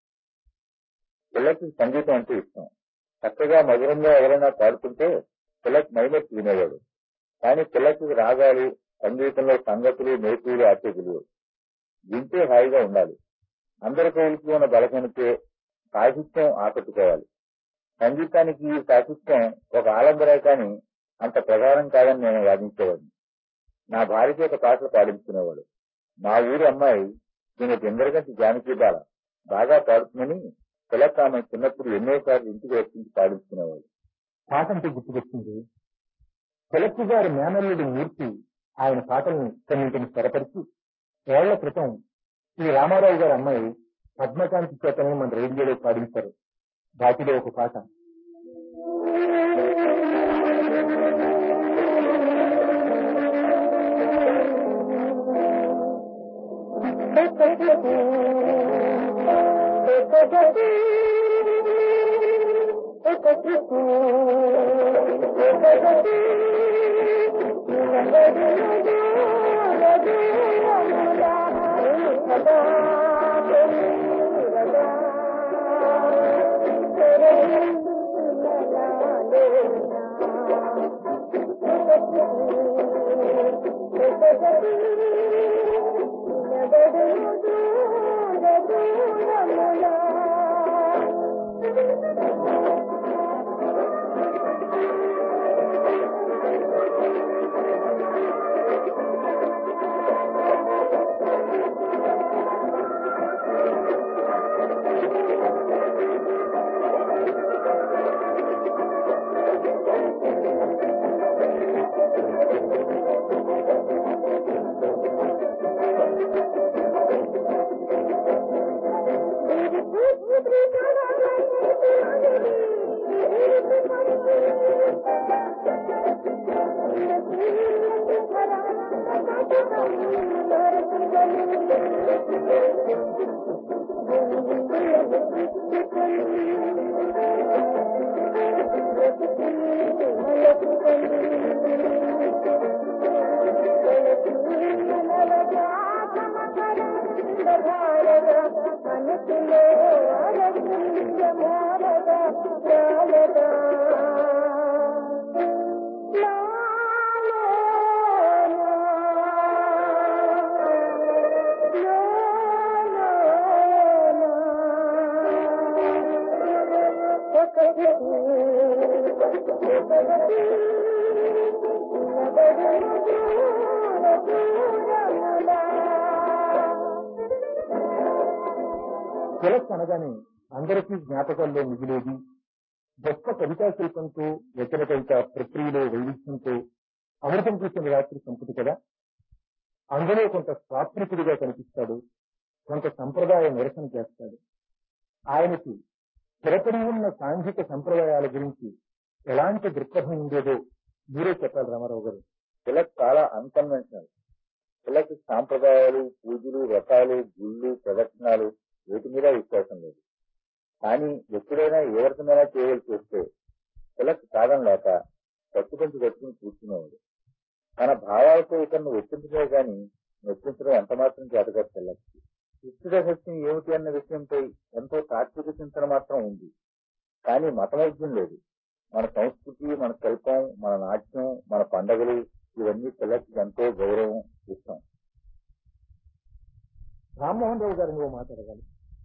పిల్లకి సంగీతం అంటే ఇష్టం చక్కగా మధురంగా ఎవరైనా పాడుతుంటే పిల్లకి మైమెత్తి వినేవాడు కానీ పిల్లకి రాగాలు సంగీతంలో సంగతులు నేర్పులు ఆచే తెలియదు వింటే హాయిగా ఉండాలి అందరి కవులకి ఉన్న బలహీనతే సాహిత్యం ఆకట్టుకోవాలి సంగీతానికి ఈ సాహిత్యం ఒక ఆలంబరే కానీ అంత ప్రధానం కాదని నేను వాదించేవాడిని నా భార్య చేత పాటలు పాడించుకునేవాడు మా ఊరి అమ్మాయి దీనికి ఇందరికంటే జానకి బాల బాగా పాడుతుందని పిల్లకి ఆమె చిన్నప్పుడు ఎన్నోసార్లు ఇంటికి వచ్చించి పాడించుకునేవాడు పాట అంటే గుర్తుకొచ్చింది తిలక్కు గారి మేనల్లుడి మూర్తి ఆయన పాటల్ని కొన్నింటిని స్థిరపరిచి ఏళ్ల క్రితం శ్రీ రామారావు గారి అమ్మాయి పద్మకాంతి చేతనే మన రేడియోలో పాడించారు వాటిలో ఒక పాట తిలక్ అనగానే అందరికీ జ్ఞాపకాల్లో మిగిలేది గొప్ప కవితా శిల్పంతో వచన కవిత ప్రక్రియలో వైవిధ్యంతో అమృతం కూర్చున్న రాత్రి సంపుటి కదా అందులో కొంత స్వాత్మికుడిగా కనిపిస్తాడు కొంత సంప్రదాయ నిరసన చేస్తాడు ఆయనకి స్థిరపడి ఉన్న సాంఘిక సంప్రదాయాల గురించి ఎలాంటి దృక్పథం ఉండేదో మీరే చెప్పాలి రామారావు గారు తిలక్ చాలా అన్కన్వెన్షనల్ తిలక్ సాంప్రదాయాలు పూజలు వ్రతాలు గుళ్ళు ప్రదక్షిణాలు వీటి మీద విశ్వాసం లేదు కానీ ఎప్పుడైనా ఏ రకమైనా చేయవలసి వస్తే తిలక్ సాధన లేక పట్టుకొంచి కట్టుకుని కూర్చునేవాడు తన భావాలతో ఇతరును ఒప్పించడే గాని నొప్పించడం ఎంత మాత్రం చేతగాదు తిలక్ ఇష్టరహస్యం ఏమిటి అన్న విషయంపై ఎంతో తాత్విక చింతన మాత్రం ఉంది కానీ మతమైద్యం లేదు మన సంస్కృతి మన శిల్పం మన నాట్యం మన పండగలు ఇవన్నీ పిల్లలకి ఎంతో గౌరవం ఇస్తాం రామ్మోహన్ రావు గారు నువ్వు మాట్లాడగాలి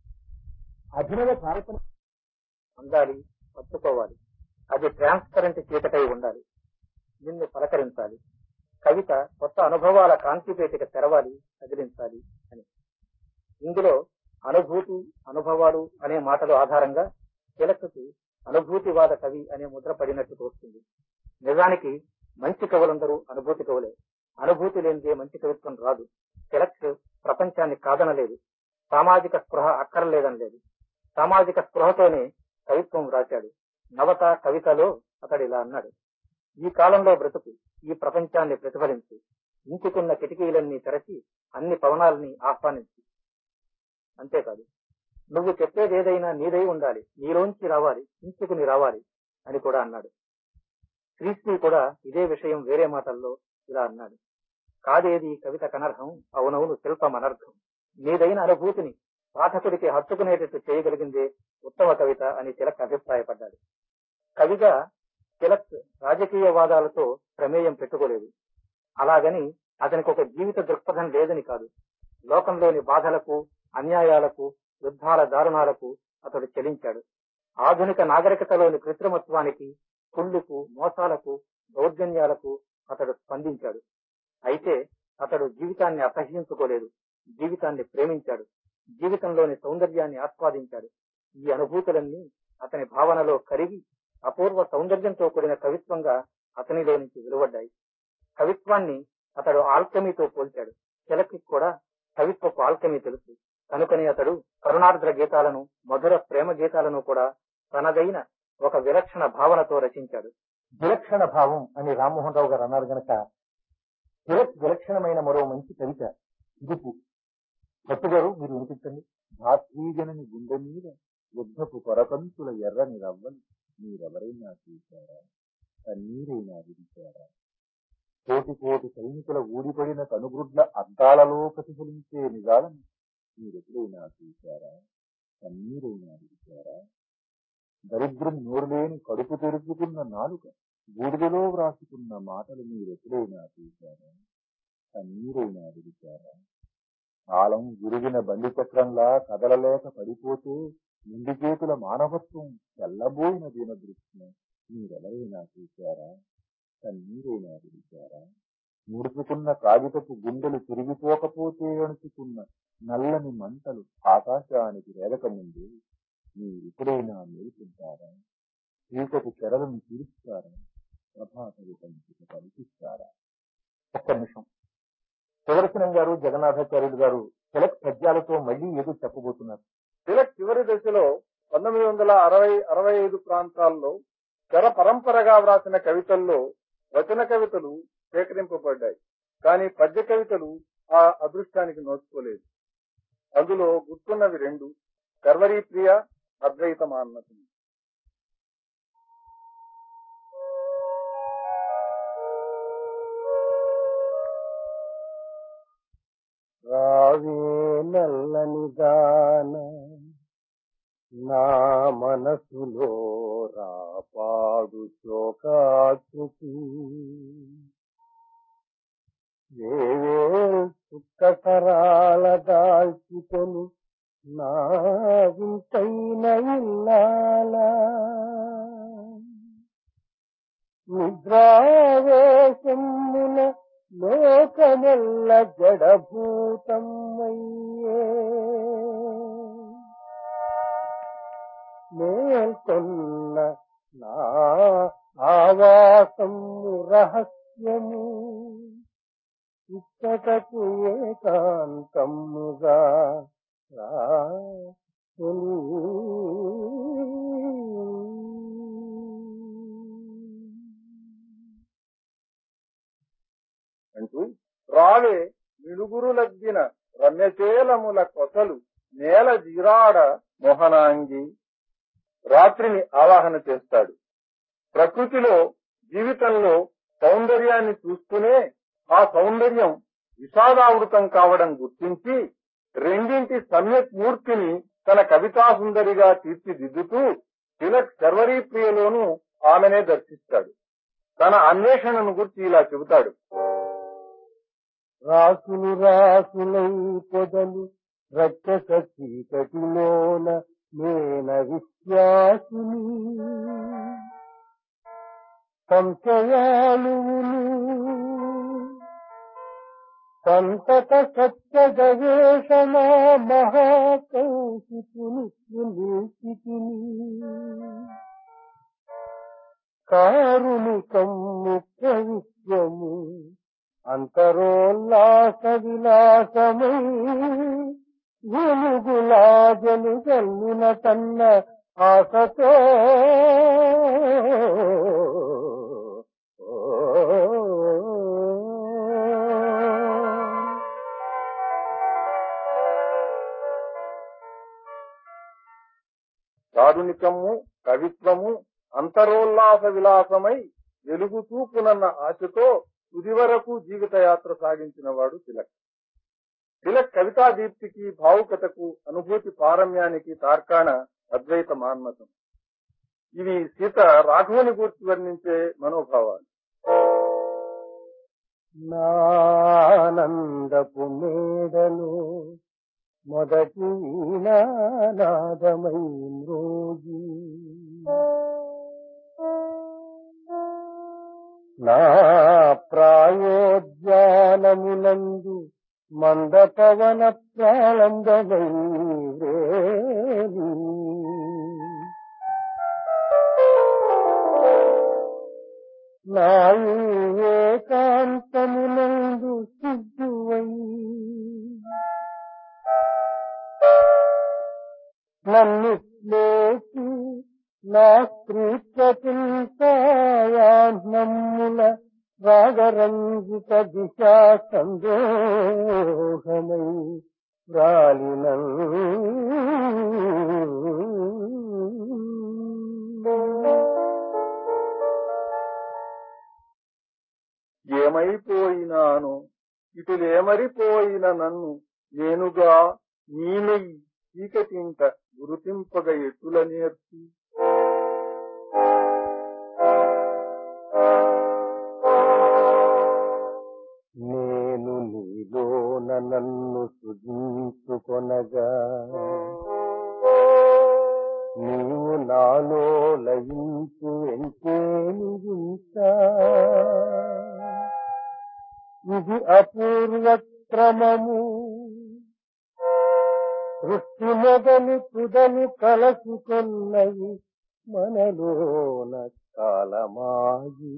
అభినవ భారతం అందాలి పట్టుకోవాలి అది ట్రాన్స్పరెంట్ చీకటై ఉండాలి నిన్ను పలకరించాలి కవిత కొత్త అనుభవాల కాంతిపేటిక తెరవాలి కదిలించాలి అని ఇందులో అనుభూతి అనుభవాలు అనే మాటల ఆధారంగా తిలకకు అనుభూతివాద కవి అనే ముద్ర పడినట్టు తోస్తుంది నిజానికి మంచి కవులందరూ అనుభూతి కవులే అనుభూతి లేనిదే మంచి కవిత్వం రాదు తిలక్ ప్రపంచాన్ని కాదనలేదు సామాజిక స్పృహ అక్కర్లేదని లేదు సామాజిక స్పృహతోనే కవిత్వం రాశాడు నవత కవితలో అతడు ఇలా అన్నాడు ఈ కాలంలో బ్రతుకు ఈ ప్రపంచాన్ని ప్రతిఫలించి ఇంచుకున్న కిటికీలన్నీ తెరచి అన్ని పవనాలని ఆహ్వానించి అంతేకాదు నువ్వు చెప్పేది ఏదైనా నీదై ఉండాలి నీలోంచి రావాలి ఇంచుకుని రావాలి అని కూడా అన్నాడు శ్రీశ్రీ కూడా ఇదే విషయం వేరే మాటల్లో ఇలా అన్నాడు కాదేది కవిత కనర్హం అవునవును శిల్పం అనర్ఘం నీదైన అనుభూతిని పాఠకుడికి హత్తుకునేటట్టు చేయగలిగిందే ఉత్తమ కవిత అని తిలక్ అభిప్రాయపడ్డాడు కవిగా తిలక్ రాజకీయవాదాలతో ప్రమేయం పెట్టుకోలేదు అలాగని అతనికి ఒక జీవిత దృక్పథం లేదని కాదు లోకంలోని బాధలకు అన్యాయాలకు యుద్ధాల దారుణాలకు అతడు చెలించాడు ఆధునిక నాగరికతలోని కృత్రిమత్వానికి కుళ్ళుకు మోసాలకు దౌర్జన్యాలకు అతడు స్పందించాడు అయితే అతడు జీవితాన్ని అసహ్యించుకోలేదు జీవితాన్ని ప్రేమించాడు జీవితంలోని సౌందర్యాన్ని ఆస్వాదించాడు ఈ అనుభూతులన్నీ అతని భావనలో కరిగి అపూర్వ సౌందర్యంతో కూడిన కవిత్వంగా అతనిలో నుంచి వెలువడ్డాయి కవిత్వాన్ని అతడు ఆల్కమీతో పోల్చాడు తిలకి కూడా కవిత్వపు ఆల్కమీ తెలుసు కనుకని అతడు కరుణార్ద్ర గీతాలను మధుర ప్రేమ గీతాలను కూడా తనదైన ఒక విలక్షణ భావనతో రచించాడు విలక్షణ భావం అని రామ్మోహన్ రావు గారు అన్నారు గనక తిలక్ విలక్షణమైన మరో మంచి కవిత ఇదుపు భట్టు గారు మీరు వినిపించండి భాతృజనని గుండె మీద యుద్ధపు కొరకంతుల ఎర్రని రవ్వలు మీరెవరైనా చూశారా కన్నీరైనా విడిచారా కోటి కోటి సైనికుల ఊడిపడిన కనుగ్రుడ్ల అద్దాలలో ప్రతిఫలించే నిజాలను మీరెప్పుడైనా చూశారా కన్నీరైనా విడిచారా దరిద్రం నోరులేని కడుపు తెరుచుకున్న నాలుక బూడిదలో వ్రాసుకున్న మాటలు మీరెప్పుడైనా చూశారా కన్నీరైనా విడిచారా కాలం విరిగిన బండి చక్రంలా కదలలేక పడిపోతే నిండి చేతుల మానవత్వం తెల్లబోయిన దీన దృశ్యం మీరెవరైనా చూశారా కన్నీరైనా విడిచారా ముడుచుకున్న కాగితపు గుండెలు తిరిగిపోకపోతే అణుచుకున్న నల్లని మంటలు ఆకాశానికి రేగకముందు మీరెప్పుడైనా మేలుకుంటారా చీకటి చెరలను తీరుస్తారా ప్రభాత విపంచిక పలికిస్తారా ఒక్క నిమిషం సుదర్శనం గారు జగన్నాథాచార్యులు గారు తిలక్ పద్యాలతో మళ్ళీ ఏదో చెప్పబోతున్నారు తిలక్ చివరి దశలో పంతొమ్మిది వందల అరవై అరవై ఐదు ప్రాంతాల్లో చర పరంపరగా వ్రాసిన కవితల్లో వచన కవితలు సేకరింపబడ్డాయి కానీ పద్య కవితలు ఆ అదృష్టానికి నోచుకోలేదు అందులో గుర్తున్నవి రెండు కర్వరీ ప్రియ అద్వైత మాన్నతం రావే నల్లని గాన నా మనసులో రాపాడు శోకాకృతి వేవేల్ చుక్కసరాల దాల్చుకొని నా వింతైన ఇల్లాలా నిద్రావేశమున లోకమెల్ల జడభూతమయ్యే మేల్కొన్న నా ఆవాసము రహస్యము ఇచ్చటకు ఏకాంతముగా రా అంటూ రావే మిలుగురులగ్గిన రమ్యచేలముల కొసలు నేల జీరాడ మోహనాంగి రాత్రిని ఆవాహన చేస్తాడు ప్రకృతిలో జీవితంలో సౌందర్యాన్ని చూస్తూనే ఆ సౌందర్యం విషాదావృతం కావడం గుర్తించి రెండింటి సమ్యక్ మూర్తిని తన కవితా సుందరిగా తీర్చిదిద్దుతూ తిలక్ శర్వరీ ప్రియలోనూ ఆమెనే దర్శిస్తాడు తన అన్వేషణను గురించి ఇలా చెబుతాడు రాసులు రాసులై పొదలు రక్షస చీకటిలోన నేన విశ్వాసుని సంశయాలువులు సంతత సత్య గవేషణ మహాకౌశికుని నిలిచితిని కారుణికం ముఖ్య విశ్వము అంతరోల్లాస విలాసమై గులుగులాజలు జల్లున తన్న ఆశతో కారుణికము కవిత్వము అంతరోల్లాస విలాసమై వెలుగు చూపునన్న ఆశతో తుది వరకు జీవితయాత్ర సాగించిన వాడు తిలక్ తిలక్ కవితా దీప్తికి భావుకతకు అనుభూతి పారమ్యానికి తార్కాణ అద్వైత మాన్మతం ఇవి సీత రాఘవుని గూర్చి వర్ణించే మనోభావాలు నానందపు మేడలు మొదటి నాదమై మ్రోగి నా ప్రాయోద్యానమునందు మందపవన ప్రాళంబమై వ్రేలి. నా ఏకాంతమునందు సిద్ధువై నన్ను లేచి నా స్త్రీత్వముల రాగరంజిత దిశా సందోహమై రాలిన ఏమైపోయినాను ఇటులేమరిపోయిన నన్ను నేనుగా నీనై చీకటింట గురుతింపగ ఎట్టుల నేర్చి నేను నీలోన నన్ను సృజించుకొనగా నీవు నాలో లయించు ఎంతేను ఇంత ఇది అపూర్వ క్రమము సృష్టి మొదలు తుదలు కలసుకొన్నవి మనలోన కాలమాగి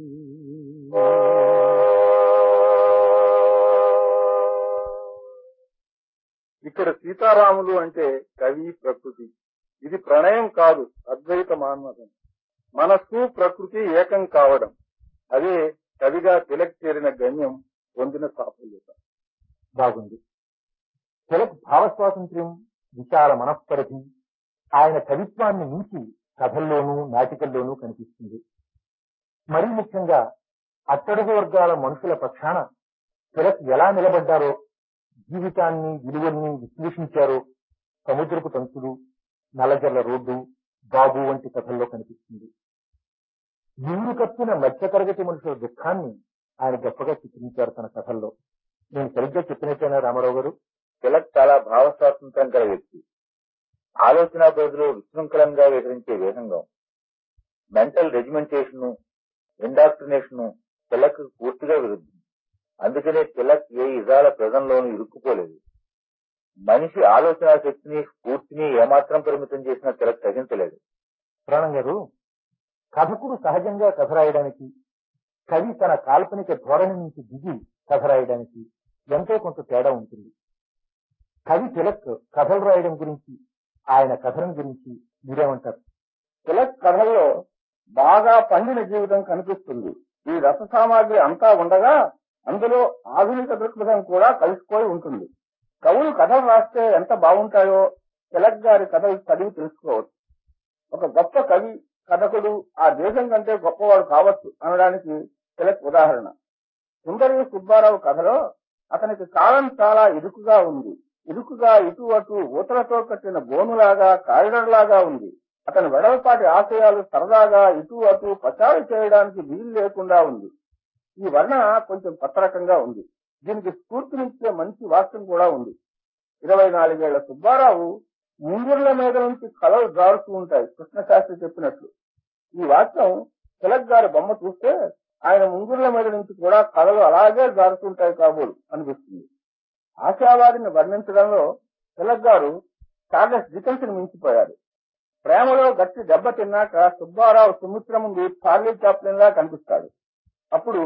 ఇక్కడ సీతారాములు అంటే కవి ప్రకృతి ఇది ప్రణయం కాదు అద్వైత మాన్మతం మనస్సు ప్రకృతి ఏకం కావడం అదే కవిగా తిలక్ చేరిన గమ్యం పొందిన సాఫల్యత బాగుంది తిలక్ భావ స్వాతంత్ర్యం విశాల మనఃపరిధి ఆయన కవిత్వాన్ని మించి కథల్లోనూ నాటికల్లోనూ కనిపిస్తుంది మరీ ముఖ్యంగా అట్టడుగు వర్గాల మనుషుల పక్షాన తిలక్ ఎలా నిలబడ్డారో జీవితాన్ని విలువల్ని విశ్లేషించారో సముద్రపు తంతులు నల్లజర్ల రోడ్డు బాబు వంటి కథల్లో కనిపిస్తుంది నీరు కప్పిన మధ్యతరగతి మనుషుల దుఃఖాన్ని ఆయన గొప్పగా చిత్రించారు తన కథల్లో నేను సరిగ్గా చెప్పినట్టేనా రామారావు గారు తిలక్ చాలా భావ స్వాతంత్రం గల వ్యక్తి ఆలోచన పరిధిలో విశృంఖలంగా వివరించే వేగంగా మెంటల్ రెజిమెంటేషన్ ఇండాక్ట్రినేషన్ తిలక్ పూర్తిగా విరుద్ధం అందుకనే తిలక్ ఏ ఇజాల ప్రజల్లోనూ ఇరుక్కుపోలేదు మనిషి ఆలోచన శక్తిని స్ఫూర్తిని ఏమాత్రం పరిమితం చేసినా తిలక్ తగ్గించలేదు ప్రాణం గారు కథకుడు సహజంగా కథ రాయడానికి కవి తన కాల్పనిక ధోరణి నుంచి దిగి కథ రాయడానికి ఎంతో కొంత తేడా ఉంటుంది కవి తిలక్ కథలు రాయడం గురించి ఆయన కథనం గురించి మీరేమంటారు తిలక్ కథల్లో బాగా పండిన జీవితం కనిపిస్తుంది ఈ రస సామాగ్రి అంతా ఉండగా అందులో ఆధునిక దృక్పథం కూడా కలిసిపోయి ఉంటుంది కవులు కథలు రాస్తే ఎంత బాగుంటాయో తిలక్ గారి కథలు చదివి తెలుసుకోవచ్చు ఒక గొప్ప కవి కథకుడు ఆ దేశం కంటే గొప్పవాడు కావచ్చు అనడానికి తిలక్ ఉదాహరణ సుందరి సుబ్బారావు కథలో అతనికి కాలం చాలా ఇరుకుగా ఉంది ఇరుకుగా ఇటు అటు ఊతలతో కట్టిన బోనులాగా కారిడర్ లాగా ఉంది అతని వెడల్పాటి ఆశయాలు సరదాగా ఇటు అటు పచారు చేయడానికి వీలు లేకుండా ఉంది ఈ వర్ణ కొంచెం కొత్త రకంగా ఉంది దీనికి స్ఫూర్తినిచ్చే మంచి వాక్యం కూడా ఉంది ఇరవై నాలుగేళ్ల సుబ్బారావు ముంగుర్ల మీద నుంచి కలలు జారుతూ ఉంటాయి కృష్ణశాస్త్రి చెప్పినట్లు ఈ వాక్యం తిలక్ గారి బొమ్మ చూస్తే ఆయన ముంగుర్ల మీద నుంచి కూడా కళలు అలాగే జారుతుంటాయి కాబోలు అనిపిస్తుంది ఆశావాదిని వర్ణించడంలో తిలక్ గారు చార్లెస్ డికెన్స్ ని మించిపోయారు ప్రేమలో గట్టి దెబ్బ తిన్నాక సుబ్బారావు సుమిత్ర ముందు చార్లీ చాప్లిన్ లా కనిపిస్తాడు అప్పుడు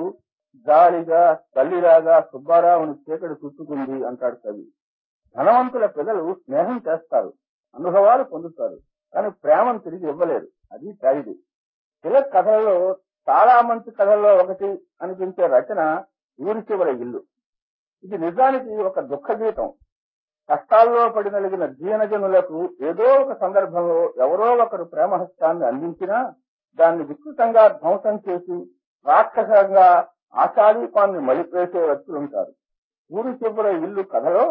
జాలిగా తల్లిలాగా సుబ్బారావుని చీకటి చుట్టుకుంది అంటాడు కవి ధనవంతుల ప్రజలు స్నేహం చేస్తారు అనుభవాలు పొందుతారు కానీ ప్రేమను తిరిగి ఇవ్వలేరు అది ట్రాజిడీ తిలక్ కథలలో చాలా మంచి కథల్లో ఒకటి అనిపించే రచన ఊరి చివర ఇల్లు ఇది నిజానికి ఒక దుఃఖ గీతం కష్టాల్లో పడి నలిగిన దీనజనులకు ఏదో ఒక సందర్భంలో ఎవరో ఒకరు ప్రేమహస్తాన్ని అందించినా దాన్ని వికృతంగా ధ్వంసం చేసి రాక్షసంగా ఆశాదీపాన్ని మలిపేసే వ్యక్తులుంటారు ఊరి చివర ఇల్లు కథలో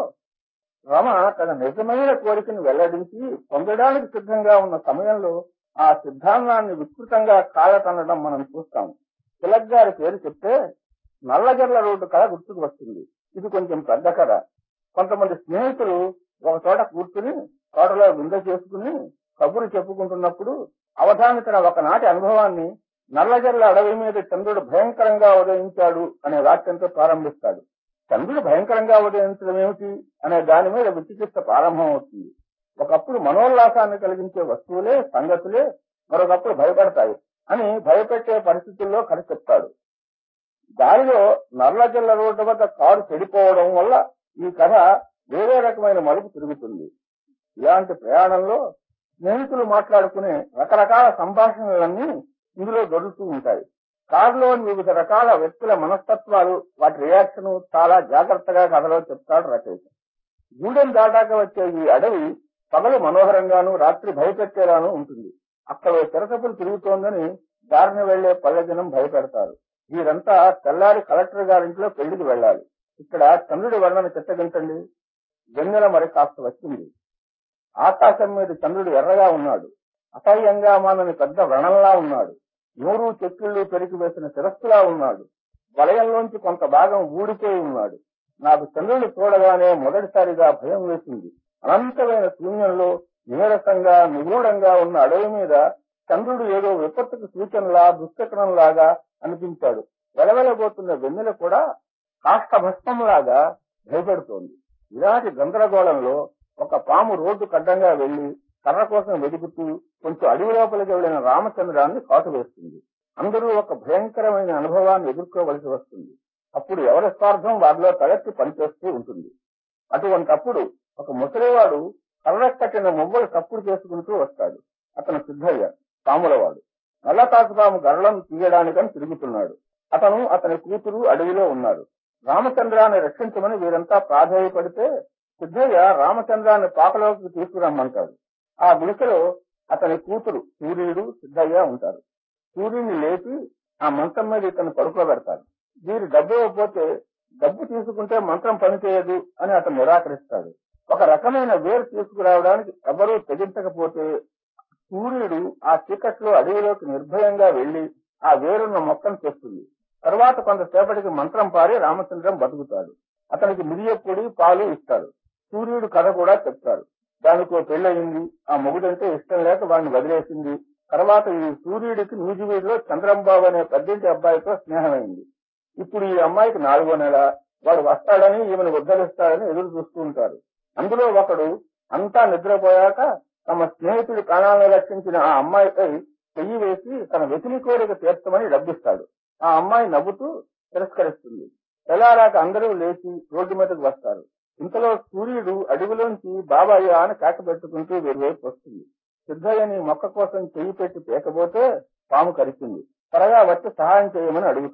రమ తన నిజమైన కోరికను వెల్లడించి పొందడానికి సిద్ధంగా ఉన్న సమయంలో ఆ సిద్ధాంతాన్ని వికృతంగా కాలతనడం మనం చూస్తాం తిలక్ గారి పేరు చెప్తే నల్లజర్ల రోడ్డు కథ గుర్తుకు వస్తుంది ఇది కొంచెం పెద్ద కథ కొంతమంది స్నేహితులు ఒక చోట కూర్చుని తోటలో వింద చేసుకుని కబురు చెప్పుకుంటున్నప్పుడు అవధానితన ఒకనాటి అనుభవాన్ని నల్లజర్ల అడవి మీద చంద్రుడు భయంకరంగా ఉదయించాడు అనే వాక్యంతో ప్రారంభిస్తాడు చంద్రుడు భయంకరంగా ఉదయించడం ఏమిటి అనే దాని మీద విచికిత్స ప్రారంభమవుతుంది ఒకప్పుడు మనోల్లాసాన్ని కలిగించే వస్తువులే సంగతులే మరొకప్పుడు భయపడతాయి అని భయపెట్టే పరిస్థితుల్లో కథ చెప్తాడు దారిలో నల్లజల్ల రోడ్డు వద్ద కారు చెడిపోవడం వల్ల ఈ కథ వేరే రకమైన మలుపు తిరుగుతుంది ఇలాంటి ప్రయాణంలో స్నేహితులు మాట్లాడుకునే రకరకాల సంభాషణలన్నీ ఇందులో దొరుకుతూ ఉంటాయి కారులోని వివిధ రకాల వ్యక్తుల మనస్తత్వాలు వాటి రియాక్షన్ చాలా జాగ్రత్తగా కథలో చెప్తాడు రచయిత గూడెం దాటాక వచ్చే ఈ అడవి పగలు మనోహరంగాను రాత్రి భయపెట్టేలాను ఉంటుంది అక్కడ ఓ చిరసపులు తిరుగుతోందని దారిని వెళ్లే పల్లెజనం భయపెడతారు వీరంతా తెల్లారి కలెక్టర్ గారింట్లో పెళ్లికి వెళ్ళాలి ఇక్కడ చంద్రుడి వర్ణన చిత్తగించండి వెన్నెల మరి కాస్త వచ్చింది ఆకాశం మీద చంద్రుడు ఎర్రగా ఉన్నాడు అసహ్యంగా మానని పెద్ద వ్రణంలా ఉన్నాడు నూరు చెక్కుళ్ళు పెరిగి వేసిన శిరస్సులా ఉన్నాడు వలయంలోంచి కొంత భాగం ఊడిపోయి ఉన్నాడు నాకు చంద్రుడు చూడగానే మొదటిసారిగా భయం వేసింది అనంతమైన శూన్యంలో నీరసంగా నిగూఢంగా ఉన్న అడవి మీద చంద్రుడు ఏదో విపత్తుకు సూచనలా దుశ్చక్రంలాగా అనిపించాడు వెలవెలబోతున్న వెన్నెల కూడా కాస్త భస్మంలాగా భయపెడుతోంది ఇలాంటి గందరగోళంలో ఒక పాము రోడ్డు కడ్డంగా వెళ్లి కర్ర కోసం వెతుకుతూ కొంచెం అడవి లోపలికి వెళ్లిన రామచంద్రాన్ని కాటు వేస్తుంది అందరూ ఒక భయంకరమైన అనుభవాన్ని ఎదుర్కోవలసి వస్తుంది అప్పుడు ఎవరి స్వార్థం వారిలో తలెత్తి పనిచేస్తూ ఉంటుంది అటువంటప్పుడు ఒక ముసలివాడు కర్ర కట్టిన మువ్వలు తప్పుడు చేసుకుంటూ వస్తాడు అతను సిద్ధయ్య పాములవాడు నల్లతాసుపాము గరలను తీయడానికని తిరుగుతున్నాడు అతను అతని కూతురు అడవిలో ఉన్నారు రామచంద్రాన్ని రక్షించమని వీరంతా ప్రాధాయపడితే సిద్ధయ్య రామచంద్రాన్ని పాకలోకి తీసుకురమ్మంటాడు ఆ గుడిసెలో అతని కూతురు సూర్యుడు సిద్ధయ్య ఉంటారు సూర్యుని లేపి ఆ మంచం మీద ఇతను పడుకోబెడతారు వీరు డబ్బు ఇవ్వకపోతే డబ్బు తీసుకుంటే మంత్రం పనిచేయదు అని అతను నిరాకరిస్తాడు ఒక రకమైన వేరు తీసుకురావడానికి ఎవరూ తెగించకపోతే సూర్యుడు ఆ చీకట్లో అడవిలోకి నిర్భయంగా వెళ్లి ఆ వేరున్న మొక్కను తెస్తుంది తర్వాత కొంతసేపటికి మంత్రం పారి రామచంద్రం బతుకుతాడు అతనికి మిరియ పొడి పాలు ఇస్తాడు సూర్యుడు కథ కూడా చెప్తారు దానికో పెళ్ళయింది ఆ మొగుడంటే ఇష్టం లేక వాడిని వదిలేసింది తర్వాత ఈ సూర్యుడికి నూజివీడులో చంద్రంబాబు అనే పెద్దింటి అబ్బాయితో స్నేహమైంది ఇప్పుడు ఈ అమ్మాయికి నాలుగో నెల వాడు వస్తాడని ఈమెను ఉద్ధరిస్తాడని ఎదురు చూస్తూ ఉంటారు అందులో ఒకడు అంతా నిద్రపోయాక తమ స్నేహితుడి ప్రాణాలను రక్షించిన ఆ అమ్మాయిపై చెయ్యి వేసి తన వెతిలి కోరిక తీర్చమని డబ్బిస్తాడు ఆ అమ్మాయి నవ్వుతూ తిరస్కరిస్తుంది తెల్లారాక అందరూ లేచి రోడ్డు మీదకు వస్తారు ఇంతలో సూర్యుడు అడవిలోంచి బాబాయ్య అని కేక పెట్టుకుంటూ వీరివైపు వస్తుంది సిద్ధయ్యని మొక్క కోసం చెయ్యి పెట్టి పేకపోతే పాము కరిచింది త్వరగా వచ్చి సహాయం చేయమని అడుగుతుంది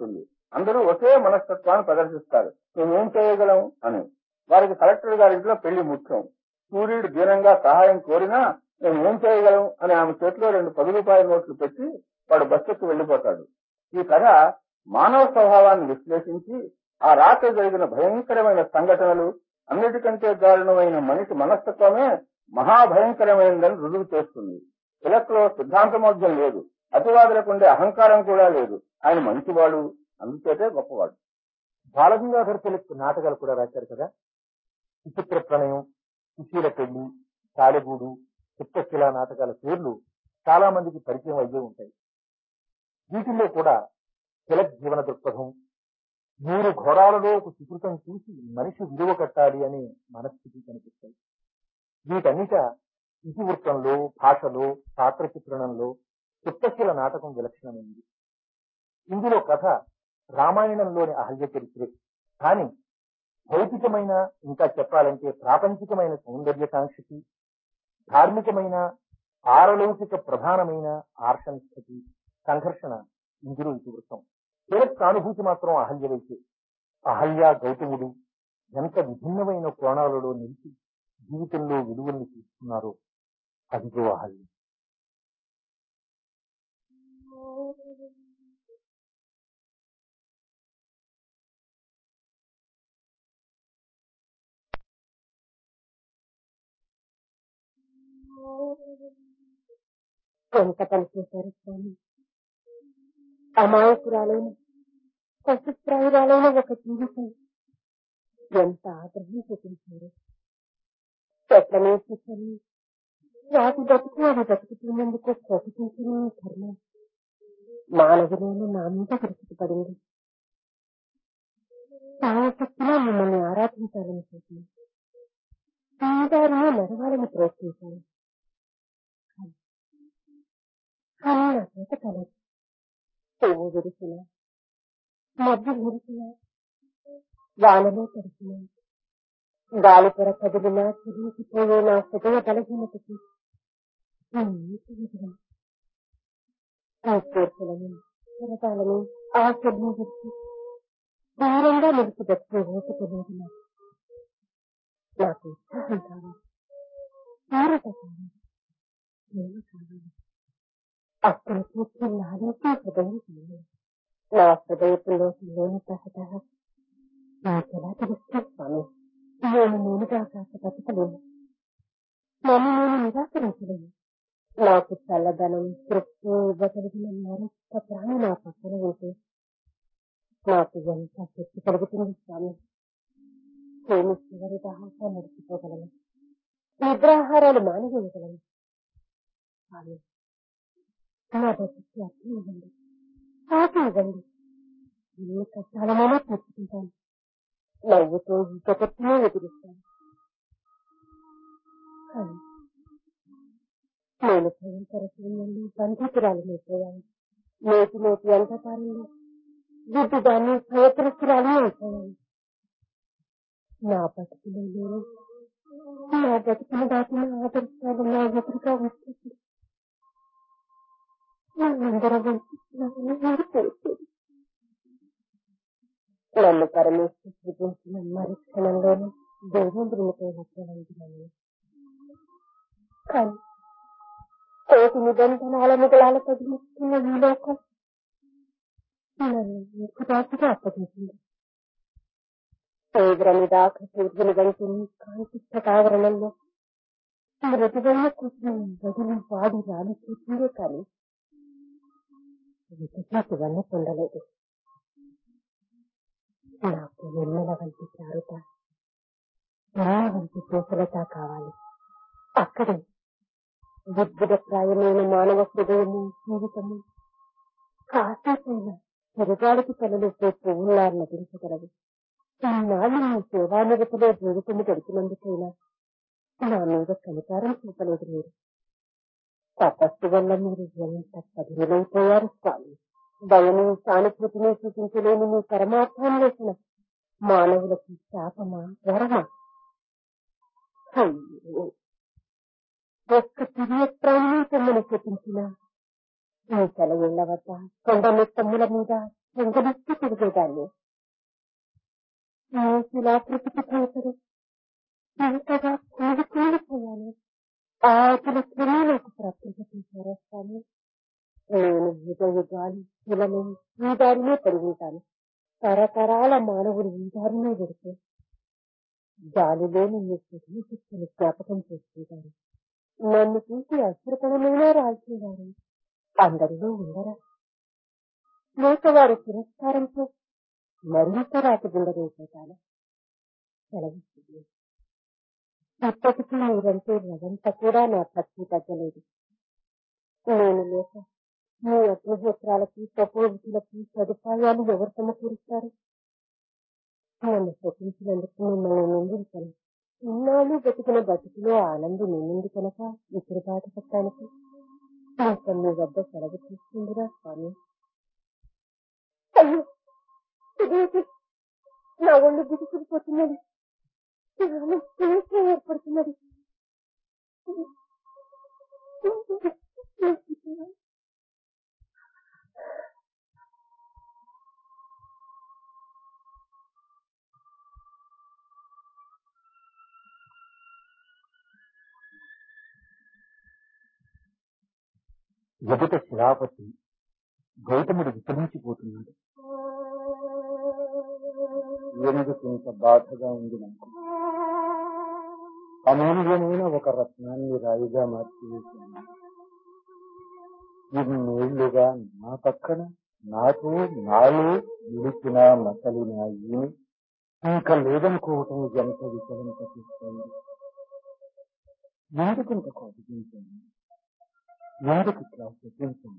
అందరూ ఒకే మనస్తత్వాన్ని ప్రదర్శిస్తారు మేమేం చేయగలం అని వారికి కలెక్టర్ గారింట్లో పెళ్లి ముఖ్యం సూర్యుడు దీనంగా సహాయం కోరినా మేము ఏం చేయగలం అని ఆమె చేతిలో రెండు పది రూపాయల నోట్లు పెట్టి వాడు బస్సుకు వెళ్లిపోతాడు ఈ కథ మానవ స్వభావాన్ని విశ్లేషించి ఆ రాత్రి జరిగిన భయంకరమైన సంఘటనలు అన్నిటికంటే దారుణమైన మనిషి మనస్తత్వమే మహాభయంకరమైనదని రుజువు చేస్తుంది తిలక్లో సిద్ధాంతమోద్యం లేదు అతివాదులకుండే అహంకారం కూడా లేదు ఆయన మంచివాడు అందుచేతే గొప్పవాడు బాలగంగాధర్ తిలక్ నాటకాలు కూడా రాశారు కదా విచిత్ర ప్రణయం సుశీల పెళ్లి తాళిగూడు చిత్తశిల నాటకాల పేర్లు చాలా మందికి పరిచయం అయ్యే ఉంటాయి వీటిల్లో కూడా తిలక్ జీవన దృక్పథం నూరు ఘోరాలలో ఒక సుకృతం చూసి మనిషి విలువ కట్టాలి అనే మనస్థితి కనిపిస్తాయి వీటన్నిట ఇతివృత్తంలో భాషలో పాత్ర చిత్రణంలో చిత్తశీల నాటకం విలక్షణమైంది ఇందులో కథ రామాయణంలోని అహల్య చరిత్రే కానీ భౌతికమైన ఇంకా చెప్పాలంటే ప్రాపంచికమైన సౌందర్యకాంక్షకి ధార్మికమైన పారలౌకిక ప్రధానమైన ఆర్షనిష్టకి సంఘర్షణ ఇందులో ఇతివృత్తం తిలక్ సానుభూతి మాత్రం అహల్య వైపే అహల్య గౌతముడు ఎంత విభిన్నమైన కోణాలలో నిలిచి జీవితంలో విలువల్ని తీసుకున్నారో అదిగో అహల్య ఎంత పని చేశారు స్వామి అమాయకురాలైన పశుప్రాయురాలైన ఒక జీవితం ఎంత ఆగ్రహం చూపించారు చెట్ల నేర్చుకొని వాటి బతుకు అవి బతుకుతున్నందుకు ప్రకటించిన ఈ ధర్మం మానవులను నా మీద విరుచుకుపడింది సాయశక్తిలో మిమ్మల్ని ఆరాధించాలని చూసి దారిలో నడవాలని ప్రయత్నించాను కానీ నా చేత కలదు పువ్వు విరిసిన మధ్య విరిసిన వానలో తడిసిన గాలి పొర కదిలినా చిరిగిపోయే నా హృదయ బలహీనతకి ఈ నీటి విధులు ఆ కోర్పులను చిరకాలను ఆశలను విడిచి దూరంగా నిలిచి బతికే ఓపిక లేదు నాకు నాకు ఉత్సాహం కావాలి తీరత కావాలి ప్రేమ కావాలి అక్కడ కూర్చి నాలోకి హృదయం కావాలి నా హృదయపులోకి లేని సహజ నాకెలా తెలుస్తుంది స్వామి నేను నేనుగా కాక బతకలేను నన్ను నేను నిరాకరించలేను నాకు చల్లదనం తృప్తి ఇవ్వగలిగిన మరొక ప్రాణి నా పక్కన ఉంటే నాకు ఎంత శక్తి కలుగుతుంది స్వామి నేను చివరి దాకా నడిచిపోగలను నిద్రాహారాలు మానవేయగలను స్వామి నా బతికి అర్థం ఇవ్వండి సాటి ఇవ్వండి ఎన్ని కష్టాలమైనా తెచ్చుకుంటాను నవ్వుతో ఈ జగత్తునే ఎదురుస్తాను కానీ నేను భయంకర శూన్యంలో బంధితురాలమైపోయాను నేటి నేటి అంధకారంలో బుద్ధిదాన్ని భయగ్రస్తురాలు అయిపోయాను నా బతుకులో నేను నా బతుకును దాటిన ఆదర్శాలు నా ఎదురుగా వచ్చేసి నన్నందరూ వంచిస్తున్నారని నాకు తెలిసేది నన్ను పరమేశ్వరు సృజించిన మరు క్షణంలోనే దేవేంద్రునిపై హత్యలంటున్నాను కానీ కోటి నిబంధనాల మిగలాల తగిలిస్తున్న ఈ లోకం నన్ను ముఖదాసుగా అప్పగించింది తీవ్రని దాకా సూర్యుని వంటి నీ కాంతి స్థావరణంలో మృదువైన కూర్చుని వదిలి వాడి రాలి కూర్చుందే కానీ వికటాకు వల్ల పొందలేదు నాకు వెన్నెల వంటి చారుత వెన్న వంటి పూసలత కావాలి అక్కడే బుద్ధుడప్రాయమైన మానవ హృదయము జీవితము కాసేపైన తిరగాలికి తలలు పువ్వులా నటించగలవు ఇన్నాళ్ళు నీ సేవానిరతిలో జీవితము గడిపినందుకైనా నా మీద కనికారం చూపలేదు మీరు తపస్సు వల్ల మీరు ఎంత కఠినమైపోయారు స్వామి భయము సానుభూతిని చూపించలేని మీ పరమార్థాన్వేషణ మానవులకి శాపమా వరమా అయ్యో ఒక్క తిరియ ప్రాణి తమ్మని చూపించిన మీ తల ఇళ్ల వద్ద కొండ మెత్తమ్ముల మీద పొంగలిస్తూ తిరిగేదాన్ని ఈ శిలాకృతికి భయపడి ఇంతగా కూలి కూలిపోయాను ఆకుల క్రమే నాకు ప్రత్యేక చేశారా స్వామి నేను యుగ గాలి శిలను ఈ దారినే పడి ఉంటాను తరతరాల మానవులు ఈ దారినే పెడితే గాలిలోని మీ శక్తిని జ్ఞాపకం చేసుకుంటారు నన్ను చూసి అశ్రపణమైనా రాల్చేవారు అందరిలో ఉండరా లేక వారి తిరస్కారంతో మరింత రాకగుండగైపోతాను సెలవిస్తుంది ఇప్పటికీ మీరంటే రవంత కూడా నా భక్తి తగ్గలేదు నేను లేక మీ అగ్నిహోత్రాలకి తపోవిధులకి సదుపాయాలు ఎవరు సమకూరుస్తారు నన్ను శపించినందుకు మిమ్మల్ని నిందించను ఇన్నాళ్ళు బతికిన బతుకులో ఆనందం నిండింది కనుక ఇప్పుడు బాధపడటానికి ఇంకా మీ వద్ద సెలవు తీసుకుందిరా స్వామి అయ్యో ఇదేంటి నా ఒళ్ళు బిగుసుకుపోతున్నది కేవలం స్నేహం ఏర్పడుతున్నది ఎదుట శిలాపతి గౌతముడు విచలించిపోతున్నాడు ఎందుకు ఇంత బాధగా ఉంది నాకు అమూల్యమైన ఒక రత్నాన్ని రాయిగా మార్చివేశాను ఇన్నేళ్లుగా నా పక్కన నాతో నాలో నిలిచిన మసలిన ఈమె ఇంకా లేదనుకోవటం ఎంత విచలింప చేస్తుంది ఎందుకు ఇంత కోపించాను ఎందుకు ఇట్లా చెప్పించాను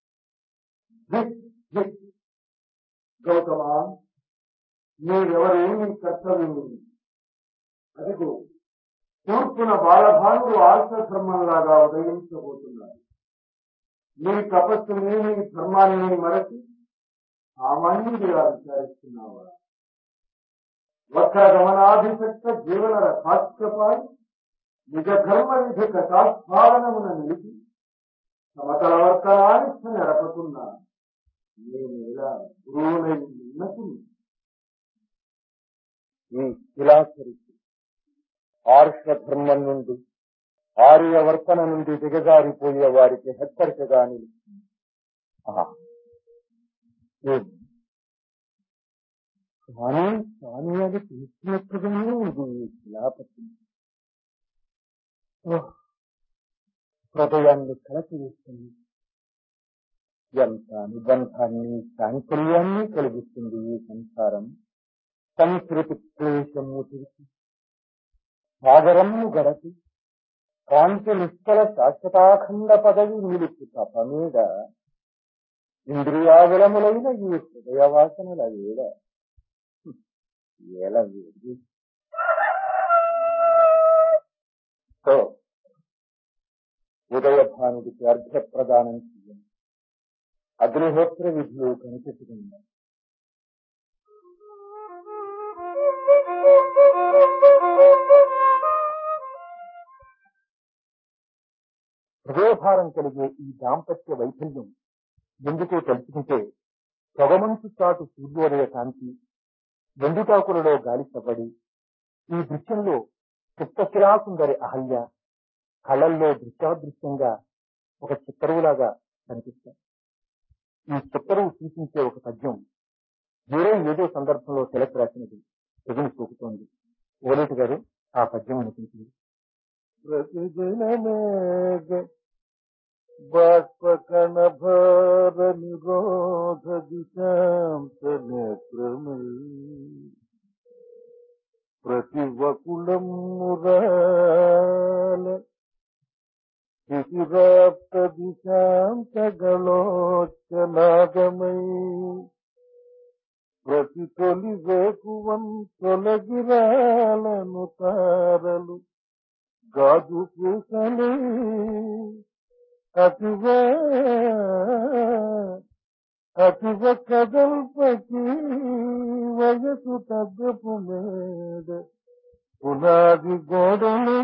గౌతమా మీరెవరు మీ కర్తవ్యం అదిగో తూర్పున బాలభానుడు ఆర్ష ధర్మంలాగా ఉదయించబోతున్నారు మీ తపస్సుని మీ ధర్మాన్ని మరచి సామాన్యుడిగా విచారిస్తున్నావా వక్ర గమనాభిషక్త జీవన రథాక్షపాయి నిజ ధర్మ విధి కథాస్ఫాలనమున నిలిపి సమతల వర్తనానిష్ట నెరపతున్నా నేను ఇలా గురువునై ఉన్నతి ఈ శిలాచరిత్ర ఆర్ష ధర్మం నుండి ఆర్యవర్తన నుండి దిగజారిపోయే వారికి హెచ్చరికగా నిలుస్తుంది ఆహా. ఏం? స్వామి స్వామి అని పిలిచినట్టుగానే ఉంది ఈ శిలాపతి ఓహ్! హృదయాన్ని కలకి వేస్తుంది ఎంత అనుబంధాన్ని చాంచల్యాన్ని కలిగిస్తుంది ఈ సంసారం సంస్కృతి క్లేశము తీర్చి సాగరము గడపి కాంతి నిశ్చల శాశ్వతాఖండ పదవి నిలుపు తపమీద ఇంద్రియాగులములైన ఈ హృదయ వాసనల వేడ ఏల వేడి సో ఉదయభానుడికి అర్ఘ్య ప్రదానం చేయండి అగ్నిహోత్ర విధులు కనిపెట్టుకుందాం హృదయభారం కలిగే ఈ దాంపత్య వైఫల్యం ఎందుకో తెలుసుకుంటే పొగమంచు చాటు సూర్యోదయ కాంతి వెండుటాకులలో గాలి చవ్వడి ఈ దృశ్యంలో చిత్తశిలాసుందరి అహల్య కళల్లో దృశ్యాదృశ్యంగా ఒక చిత్తరువులాగా కనిపిస్తాయి ఈ చిత్తరువు సూచించే ఒక పద్యం వేరే ఏదో సందర్భంలో తిలక్ రాసినది తెగులు చూపుతోంది ఓలేటి గారు ఆ పద్యం అనిపించింది ప్రతిదినమేగ బాష్పకణభార నిరోధ దిశాంత నేత్రమై ప్రతివకుళం మురాల శిశిరాప్త దిశాంత గళోచ్చనాదమై ప్రతి తొలి వేకువం తొలగిరాలను తారలు గాజు పూసలే అతివ అతివ కదల్పకి వయసు తగ్గపు మేడ పునాది గోడలు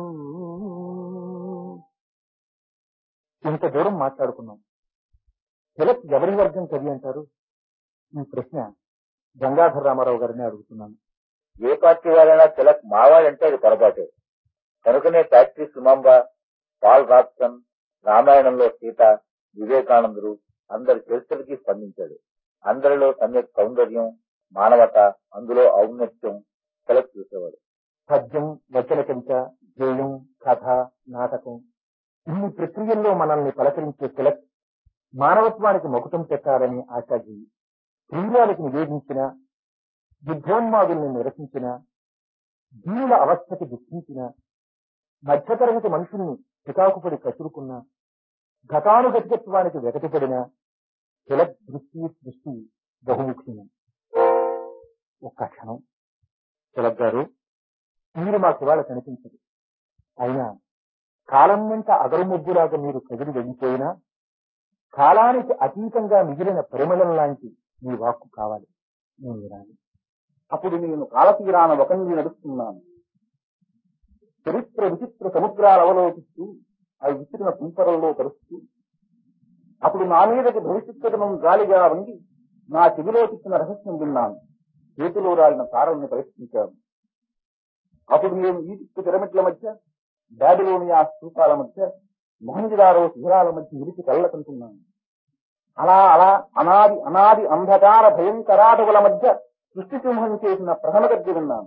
ఇంత దూరం మాట్లాడుకున్నాం తిలక్ ఎవరి వర్గం కవి అంటారు ఈ ప్రశ్న గంగాధర రామారావు గారిని అడుగుతున్నాను ఏ పార్టీ వాళ్ళైనా తిలక్ మావాడంటే అది పొరపాటే కనుకనే ఫ్యాక్టరీ సుమాంబ పాల్ రాప్సన్ రామాయణంలో సీత వివేకానందుడు అందరి చరిత్రలకి స్పందించాడు అందరిలో సమ్యక్ సౌందర్యం మానవత అందులో ఔన్నత్యం తిలక్ చూసేవాడు పద్యం వచన కవిత గేయం కథ నాటకం ఇన్ని ప్రక్రియల్లో మనల్ని పలకరించే తిలక్ మానవత్వానికి మకుటం పెట్టాలని ఆశాజీవి క్రీడాలకు నివేదించిన యుద్ధోన్మాదుల్ని నిరసించిన దీనుల అవస్థకి దుఃఖించిన మధ్యతరగతి మనుషుల్ని చికాకుపడి కసురుకున్న ఘటానుగతికత్వానికి వెగటపడిన తిలక్ దృష్టి సృష్టి బహుముఖ్యం ఒక్క క్షణం తిలక్ గారు మీరు మాకు ఇవాళ కనిపించదు అయినా కాలం వెంట అగరు ముగ్గులాగా మీరు కదిలి వెళ్ళిపోయినా కాలానికి అతీతంగా మిగిలిన పరిమళం లాంటి మీ వాక్కు కావాలి నేను వినాలి అప్పుడు నేను కాలతీరాన ఒకంగి నడుస్తున్నాను చరిత్ర విచిత్ర సముద్రాలు అవలోకిస్తూ అవి విసిరిన తుంపరల్లో కలుస్తూ అప్పుడు నా మీదకి భవిష్యత్తునం గాలిగా వంగి నా చెవిలో చిక్కిన రహస్యం విన్నాను చేతిలో రాలిన తారల్ని పరిష్కరించాను అప్పుడు నేను ఈజిప్టు పిరమిడ్ల మధ్య బాబిలోనియా స్తూపాల మధ్య మొహంజిదారో శిఖరాల మధ్య నిలిచి కళ్ళకంటున్నాను అలా అలా అనాది అనాది అంధకార భయంకరాటవుల మధ్య సృష్టి సింహం చేసిన ప్రథమ గద్య విన్నాను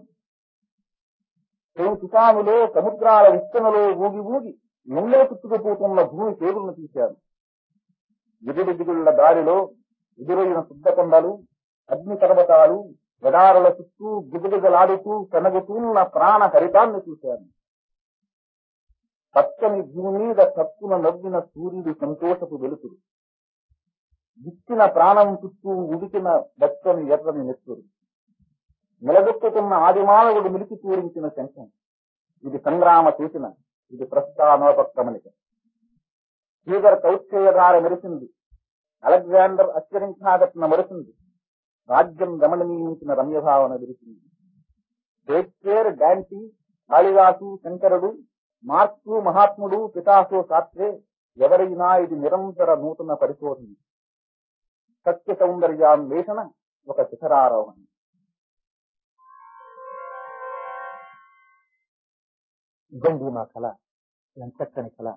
తుకాములో సముద్రాల విస్తరణలో ఊగి ఊగి ఎంలో చుట్టుకుపోతున్న భూమి పేగులను తీశాను ఎదురు దిగుళ్ల దారిలో ఎదురైన శుద్ధకొండలు అగ్ని పర్వతాలు ఎడారుల చుట్టూ గిజగిజలాడుతూ కనగుతున్న ప్రాణ హరితాన్ని చూశాను పచ్చని భూమి మీద తప్పున నవ్విన సూర్యుడు సంతోషపు వెలుతురు ఇచ్చిన ప్రాణం చుట్టూ ఉడికిన బచ్చని ఎర్రని నెత్తురు నిలదొక్కుతున్న ఆదిమానవుడు మిలికి పూరించిన శంఖం ఇది సంగ్రామ సూచన ఇది ప్రస్థానోపక్రమణిక సీజర్ కౌత్సేయధార మెరిసింది అలెగ్జాండర్ అత్యరించాగట్న మరిసింది రాజ్యం గమనీయించిన రమ్యభావన విరిసింది షేక్స్పియర్ డాంటీ కాళిదాసు శంకరుడు మార్క్సు మహాత్ముడు పితాసో శాస్త్రే ఎవరైనా ఇది నిరంతర నూతన పరిశోధన సత్య సౌందర్యాన్వేషణ ఒక శిఖరారోహణ ఇదండి మా కళ ఎంతక్కని కళ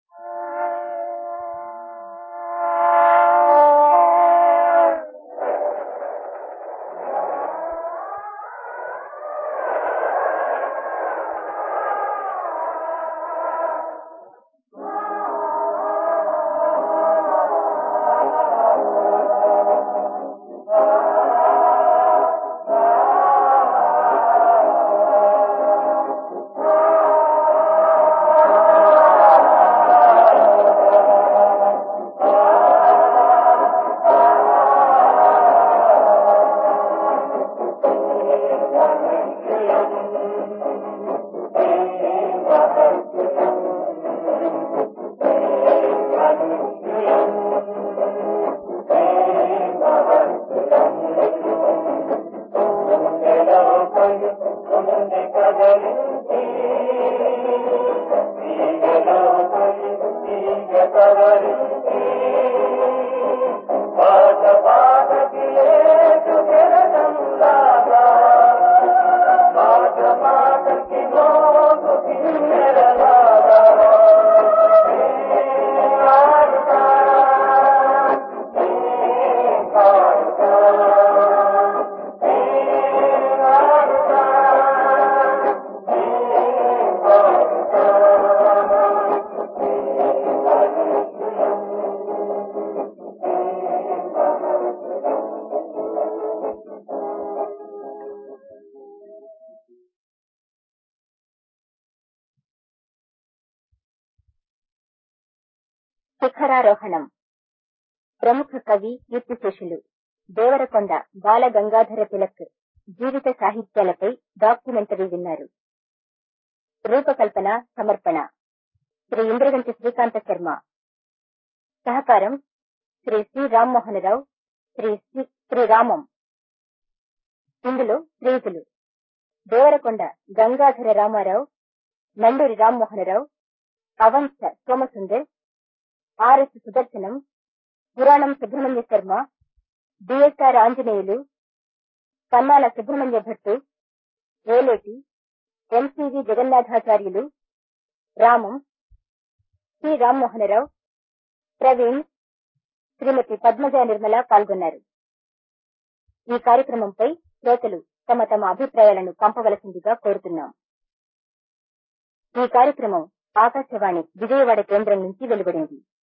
శిఖరారోహణం ప్రముఖ కవి కీర్తిశేషులు దేవరకొండ బాల గంగాధర తిలక్ జీవిత సాహిత్యాలపై డాక్యుమెంటరీ విన్నారు రూపకల్పన సమర్పణ శ్రీ ఇంద్రగంటి శ్రీకాంత శర్మ సహకారం శ్రీ శ్రీ రామ్మోహనరావు శ్రీ శ్రీ శ్రీ రామం ఇందులో స్నేహితులు దేవరకొండ గంగాధర రామారావు నండూరి రామ్మోహనరావు అవంశ Somasundar RS Sudarshanam Puranam Subrahmanya Sharma DSR Anjaneyulu Kannala Subrahmanya Bhattu Oleti MCV Jagannathacharyulu Ramam C Rammohanrao Praveen Shrimati Padmaja Nirmala పాల్గొన్నారు ఈ కార్యక్రమంపై శ్రోతలు తమ తమ అభిప్రాయాలను పంపవలసిందిగా కోరుతున్నాం ఈ కార్యక్రమం ఆకాశవాణి విజయవాడ కేంద్రం నుంచి వెలువడింది